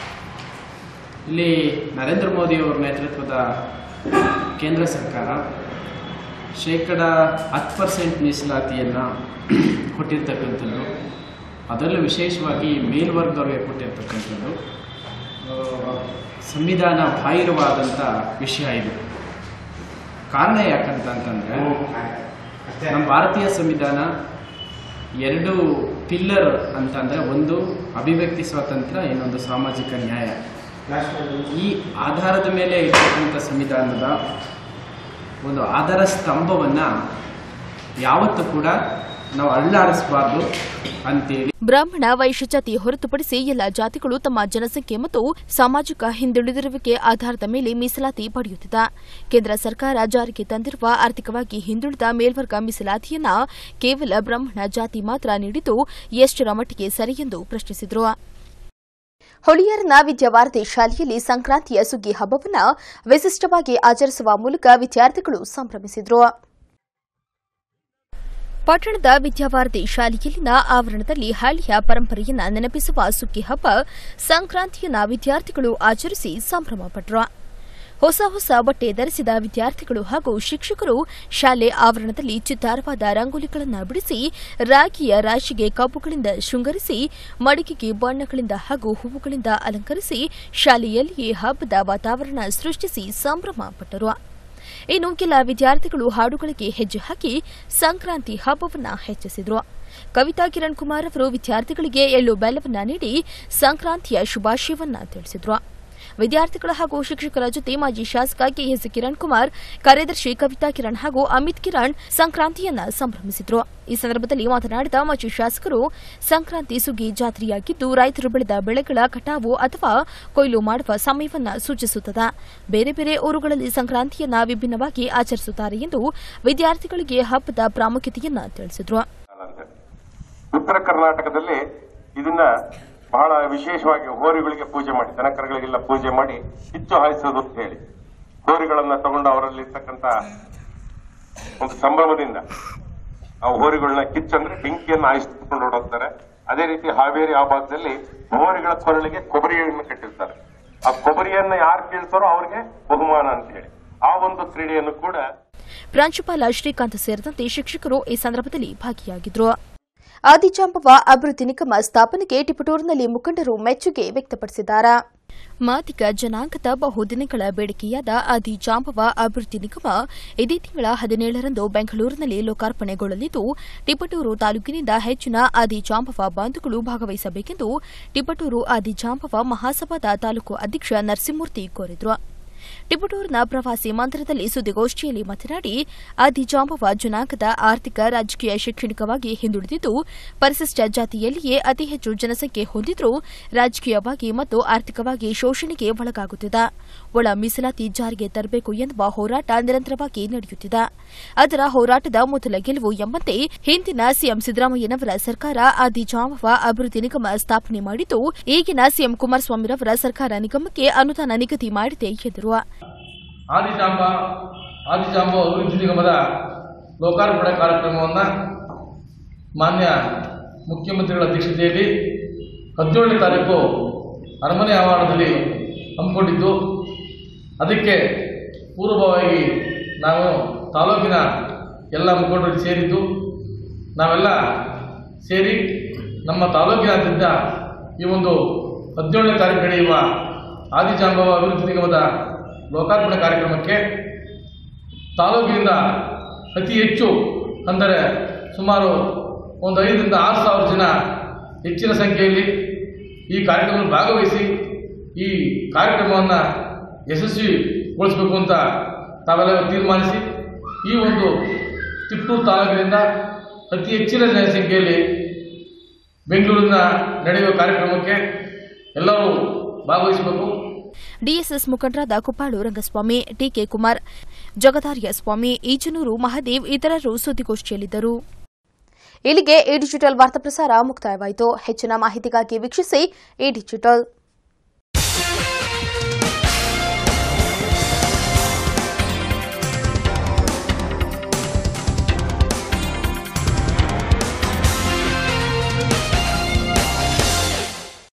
ಇಲ್ಲಿ ನರೇಂದ್ರ ಮೋದಿ ಅವರ ನೇತೃತ್ವದ ಕೇಂದ್ರ ಸರ್ಕಾರ ಶೇಕಡ ಹತ್ತು ಪರ್ಸೆಂಟ್ ಮೀಸಲಾತಿಯನ್ನು ಕೊಟ್ಟಿರ್ತಕ್ಕಂಥದ್ದು ಅದರಲ್ಲೂ ವಿಶೇಷವಾಗಿ ಮೇಲ್ವರ್ಗದವರಿಗೆ ಕೊಟ್ಟಿರ್ತಕ್ಕಂಥದ್ದು ಆ, ಸಂವಿಧಾನ ಬಾಹಿರವಾದಂಥ ವಿಷಯ ಇದು ಕಾರಣ ಯಾಕಂತ ಅಂತಂದ್ರೆ ನಮ್ಮ ಭಾರತೀಯ ಸಂವಿಧಾನ ಎರಡು ಪಿಲ್ಲರ್ ಅಂತಂದ್ರೆ ಒಂದು ಅಭಿವ್ಯಕ್ತಿ ಸ್ವಾತಂತ್ರ್ಯ ಇನ್ನೊಂದು ಸಾಮಾಜಿಕ ನ್ಯಾಯ ಈ ಆಧಾರದ ಮೇಲೆ ಇರ್ತಕ್ಕಂಥ ಸಂವಿಧಾನದ ಒಂದು ಆಧಾರ ಸ್ತಂಭವನ್ನ ಯಾವತ್ತೂ ಕೂಡ ನಾವು ಅಳ್ಳಾಡಿಸಬಾರ್ದು ಅಂತೇಳಿ ಬ್ರಾಹ್ಮಣ ವೈಶ್ಯ ಜಾತಿ ಹೊರತುಪಡಿಸಿ ಎಲ್ಲ ಜಾತಿಗಳು ತಮ್ಮ ಜನಸಂಖ್ಯೆ ಮತ್ತು ಸಾಮಾಜಿಕ ಹಿಂದುಳಿದಿರುವಿಕೆ ಆಧಾರದ ಮೇಲೆ ಮೀಸಲಾತಿ ಪಡೆಯುತ್ತಿದೆ ಕೇಂದ್ರ ಸರ್ಕಾರ ಜಾರಿಗೆ ತಂದಿರುವ ಆರ್ಥಿಕವಾಗಿ ಹಿಂದುಳಿದ ಮೇಲ್ವರ್ಗ ಮೀಸಲಾತಿಯನ್ನ ಕೇವಲ ಬ್ರಾಹ್ಮಣ ಜಾತಿ ಮಾತ್ರ ನೀಡಿದ್ದು ಎಷ್ಟರ ಮಟ್ಟಿಗೆ ಸರಿ ಎಂದು ಪ್ರಶ್ನಿಸಿದರು ಹೊಳಿಯರ್ನ ವಿದ್ಯಾವಾರಧಿ ಶಾಲೆಯಲ್ಲಿ ಸಂಕ್ರಾಂತಿಯ ಸುಗ್ಗಿ ಹಬ್ಬವನ್ನು ವಿಶಿಷ್ಟವಾಗಿ ಆಚರಿಸುವ ಮೂಲಕ ವಿದ್ಯಾರ್ಥಿಗಳು ಸಂಭ್ರಮಿಸಿದರು ಪಟ್ಟಣದ ವಿದ್ಯಾವಾರಧಿ ಶಾಲೆಯಲ್ಲಿನ ಆವರಣದಲ್ಲಿ ಹಳ್ಳಿಯ ಪರಂಪರೆಯನ್ನ ನೆನಪಿಸುವ ಸುಗ್ಗಿ ಹಬ್ಬ ಸಂಕ್ರಾಂತಿಯನ್ನ ವಿದ್ಯಾರ್ಥಿಗಳು ಆಚರಿಸಿ ಸಂಭ್ರಮಪಟ್ಟರು ಹೊಸ ಹೊಸ ಬಟ್ಟೆ ಧರಿಸಿದ ವಿದ್ಯಾರ್ಥಿಗಳು ಹಾಗೂ ಶಿಕ್ಷಕರು ಶಾಲೆ ಆವರಣದಲ್ಲಿ ಚಿತ್ತಾರವಾದ ರಂಗೋಲಿಗಳನ್ನು ಬಿಡಿಸಿ ರಾಗಿಯ ರಾಶಿಗೆ ಕಬ್ಬುಗಳಿಂದ ಶೃಂಗರಿಸಿ ಮಡಿಗೆಗೆ ಬಣ್ಣಗಳಿಂದ ಹಾಗೂ ಹೂವುಗಳಿಂದ ಅಲಂಕರಿಸಿ ಶಾಲೆಯಲ್ಲಿಯೇ ಹಬ್ಬದ ವಾತಾವರಣ ಸೃಷ್ಟಿಸಿ ಸಂಭ್ರಮ ಪಟ್ಟರು ಇನ್ನು ಕೆಲ ವಿದ್ಯಾರ್ಥಿಗಳು ಹಾಡುಗಳಿಗೆ ಹೆಜ್ಜೆ ಹಾಕಿ ಸಂಕ್ರಾಂತಿ ಹಬ್ಬವನ್ನ ಹೆಚ್ಚಿಸಿದ್ರು ಕವಿತಾ ಕಿರಣ್ ಕುಮಾರ್ ಅವರು ವಿದ್ಯಾರ್ಥಿಗಳಿಗೆ ಎಳ್ಳು ಬೆಲ್ಲವನ್ನ ನೀಡಿ ಸಂಕ್ರಾಂತಿಯ ಶುಭಾಶಯವನ್ನ ತಿಳಿಸಿದ್ರು ವಿದ್ಯಾರ್ಥಿಗಳ ಹಾಗೂ ಶಿಕ್ಷಕರ ಜೊತೆ ಮಾಜಿ ಶಾಸಕ ಕೆಎಸ್ ಕಿರಣ್ ಕುಮಾರ್ ಕಾರ್ಯದರ್ಶಿ ಕವಿತಾ ಕಿರಣ್ ಹಾಗೂ ಅಮಿತ್ ಕಿರಣ್ ಸಂಕ್ರಾಂತಿಯನ್ನ ಸಂಭ್ರಮಿಸಿದ್ರು ಈ ಸಂದರ್ಭದಲ್ಲಿ ಮಾತನಾಡಿದ ಮಾಜಿ ಶಾಸಕರು ಸಂಕ್ರಾಂತಿ ಸುಗ್ಗಿ ಜಾತ್ರೆಯಾಗಿದ್ದು ರೈತರು ಬೆಳೆದ ಬೆಳೆಗಳ ಕಟಾವು ಅಥವಾ ಕೊಯ್ಲು ಮಾಡುವ ಸಮಯವನ್ನ ಸೂಚಿಸುತ್ತದೆ ಬೇರೆ ಬೇರೆ ಊರುಗಳಲ್ಲಿ ಸಂಕ್ರಾಂತಿಯನ್ನ ವಿಭಿನ್ನವಾಗಿ ಆಚರಿಸುತ್ತಾರೆ ಎಂದು ವಿದ್ಯಾರ್ಥಿಗಳಿಗೆ ಹಬ್ಬದ ಪ್ರಾಮುಖ್ಯತೆಯನ್ನ ತಿಳಿಸಿದ್ರು ಉತ್ತರ ಕರ್ನಾಟಕದಲ್ಲಿ ಇದನ್ನ ಬಹಳ ವಿಶೇಷವಾಗಿ ಹೋರಿಗಳಿಗೆ ಪೂಜೆ ಮಾಡಿ ದನಕರುಗಳಿಗೆಲ್ಲ ಪೂಜೆ ಮಾಡಿ ಕಿಚ್ಚು ಹಾಯಿಸೋದು ಅಂತ ಹೇಳಿ ಹೋರಿಗಳನ್ನ ತಗೊಂಡು ಅವರಲ್ಲಿ ಇರ್ತಕ್ಕಂತ ಒಂದು ಸಂಭ್ರಮದಿಂದ ಆ ಹೋರಿಗಳನ್ನ ಕಿಚ್ಚಂದ್ರೆ ಬೆಂಕಿಯನ್ನು ಹಾಯಿಸ್ಕೊಂಡು ಓಡೋಗ್ತಾರೆ ಅದೇ ರೀತಿ ಹಾವೇರಿ ಆ ಭಾಗದಲ್ಲಿ ಹೋರಿಗಳ ಕೊರಳಿಗೆ ಕೊಬ್ಬರಿಯನ್ನು ಕಟ್ಟಿರ್ತಾರೆ ಆ ಕೊಬ್ಬರಿಯನ್ನ ಯಾರು ಕೇಳ್ತಾರೋ ಅವ್ರಿಗೆ ಬಹುಮಾನ ಅಂತ ಹೇಳಿ ಆ ಒಂದು ಕ್ರೀಡೆಯನ್ನು ಕೂಡ ಪ್ರಾಂಶುಪಾಲ ಶ್ರೀಕಾಂತ್ ಸೇರಿದಂತೆ ಶಿಕ್ಷಕರು ಈ ಸಂದರ್ಭದಲ್ಲಿ ಭಾಗಿಯಾಗಿದ್ರು ಆದಿಜಾಂಬವ ಅಭಿವೃದ್ಧಿ ನಿಗಮ ಸ್ಥಾಪನೆಗೆ ಟಿಪಟೂರಿನಲ್ಲಿ ಮುಖಂಡರು ಮೆಚ್ಚುಗೆ ವ್ಯಕ್ತಪಡಿಸಿದ್ದಾರೆ ಮಾದಿಗ ಜನಾಂಗದ ಬಹುದಿನಗಳ ಬೇಡಿಕೆಯಾದ ಆದಿಜಾಂಬವ ಅಭಿವೃದ್ಧಿ ನಿಗಮ ಇದೇ ತಿಂಗಳ ಹದಿನೇಳರಂದು ಬೆಂಗಳೂರಿನಲ್ಲಿ ಲೋಕಾರ್ಪಣೆಗೊಳ್ಳಲಿದ್ದು ಟಿಪಟೂರು ತಾಲೂಕಿನಿಂದ ಹೆಚ್ಚಿನ ಆದಿಜಾಂಬವ ಬಾಂಧುಗಳು ಭಾಗವಹಿಸಬೇಕೆಂದು ಟಿಪಟೂರು ಆದಿಜಾಂಬವ ಮಹಾಸಭಾದ ತಾಲೂಕು ಅಧ್ಯಕ್ಷ ನರಸಿಂಹಮೂರ್ತಿ ಕೋರಿದರು ಟಿಪಟೂರಿನ ಪ್ರವಾಸಿ ಮಂದಿರದಲ್ಲಿ ಸುದ್ದಿಗೋಷ್ಠಿಯಲ್ಲಿ ಮಾತನಾಡಿ ಆದಿಜಾಂಬವ ಜನಾಂಗದ ಆರ್ಥಿಕ ರಾಜಕೀಯ ಶೈಕ್ಷಣಿಕವಾಗಿ ಹಿಂದುಳಿದಿದ್ದು ಪರಿಶಿಷ್ಟ ಜಾತಿಯಲ್ಲಿಯೇ ಅತಿ ಹೆಚ್ಚು ಜನಸಂಖ್ಯೆ ಹೊಂದಿದ್ರೂ ರಾಜಕೀಯವಾಗಿ ಮತ್ತು ಆರ್ಥಿಕವಾಗಿ ಶೋಷಣೆಗೆ ಒಳಗಾಗುತ್ತಿದೆ ಒಳ ಮೀಸಲಾತಿ ಜಾರಿಗೆ ತರಬೇಕು ಎನ್ನುವ ಹೋರಾಟ ನಿರಂತರವಾಗಿ ನಡೆಯುತ್ತಿದೆ ಅದರ ಹೋರಾಟದ ಮೊದಲ ಗೆಲುವು ಎಂಬಂತೆ ಹಿಂದಿನ ಸಿಎಂ ಸಿದ್ದರಾಮಯ್ಯನವರ ಸರ್ಕಾರ ಆದಿಜಾಂಬವ ಅಭಿವೃದ್ಧಿ ನಿಗಮ ಸ್ಥಾಪನೆ ಮಾಡಿದ್ದು ಈಗಿನ ಸಿಎಂ ಕುಮಾರಸ್ವಾಮಿರವರ ಸರ್ಕಾರ ನಿಗಮಕ್ಕೆ ಅನುದಾನ ನಿಗದಿ ಮಾಡಿದೆ ಎಂದರು ಆದಿಜಾಂಬ ಆದಿಜಾಂಬ ಅಭಿವೃದ್ಧಿ ನಿಗಮದ ಲೋಕಾರ್ಪಣೆ ಕಾರ್ಯಕ್ರಮವನ್ನು ಮಾನ್ಯ ಮುಖ್ಯಮಂತ್ರಿಗಳ ಅಧ್ಯಕ್ಷತೆಯಲ್ಲಿ ಹದಿನೇಳನೇ ತಾರೀಕು ಅರಮನೆ ಆವರಣದಲ್ಲಿ ಹಮ್ಮಿಕೊಂಡಿದ್ದು ಅದಕ್ಕೆ ಪೂರ್ವಭಾವಿ ನಾವು ತಾಲೂಕಿನ ಎಲ್ಲ ಮುಖಂಡರು ಸೇರಿದ್ದು ನಾವೆಲ್ಲ ಸೇರಿ ನಮ್ಮ ತಾಲೂಕಿನಾದ್ಯಂತ ಈ ಒಂದು ಹದಿನೇಳನೇ ತಾರೀಕು ನಡೆಯುವ ಆದಿಜಾಂಬವ ಅಭಿವೃದ್ಧಿ ನಿಗಮದ ಲೋಕಾರ್ಪಣೆ ಕಾರ್ಯಕ್ರಮಕ್ಕೆ ತಾಲೂಕಿನಿಂದ ಅತಿ ಹೆಚ್ಚು ಅಂದರೆ ಸುಮಾರು ಒಂದು ಐದರಿಂದ ಆರು ಸಾವಿರ ಜನ ಹೆಚ್ಚಿನ ಸಂಖ್ಯೆಯಲ್ಲಿ ಈ ಕಾರ್ಯಕ್ರಮದಲ್ಲಿ ಭಾಗವಹಿಸಿ ಈ ಕಾರ್ಯಕ್ರಮವನ್ನು ಯಶಸ್ವಿಗೊಳಿಸಬೇಕು ಅಂತ ತಾವೆಲ್ಲ ತೀರ್ಮಾನಿಸಿ ಈ ಒಂದು ತಿಪ್ಪೂರು ತಾಲೂಕಿನಿಂದ ಅತಿ ಹೆಚ್ಚಿನ ಜನಸಂಖ್ಯೆಯಲ್ಲಿ ಬೆಂಗಳೂರಿನ ನಡೆಯುವ ಕಾರ್ಯಕ್ರಮಕ್ಕೆ ಎಲ್ಲರೂ ಭಾಗವಹಿಸಬೇಕು ಡಿಎಸ್ಎಸ್ ಮುಖಂಡರಾದ ಕುಪ್ಪಾಳು ರಂಗಸ್ವಾಮಿ ಟಿಕೆ ಕುಮಾರ್ ಜಗದಾರ್ಯ ಸ್ವಾಮಿ ಈಜನೂರು ಮಹದೇವ್ ಇತರರು ಸುದ್ದಿಗೋಷ್ಠಿಯಲ್ಲಿದ್ದರು ಇಲ್ಲಿಗೆ ಈ ಡಿಜಿಟಲ್ ವಾರ್ತಾ ಪ್ರಸಾರ ಮುಕ್ತಾಯವಾಯಿತು ಹೆಚ್ಚಿನ ಮಾಹಿತಿಗಾಗಿ ವೀಕ್ಷಿಸಿ ಈ ಡಿಜಿಟಲ್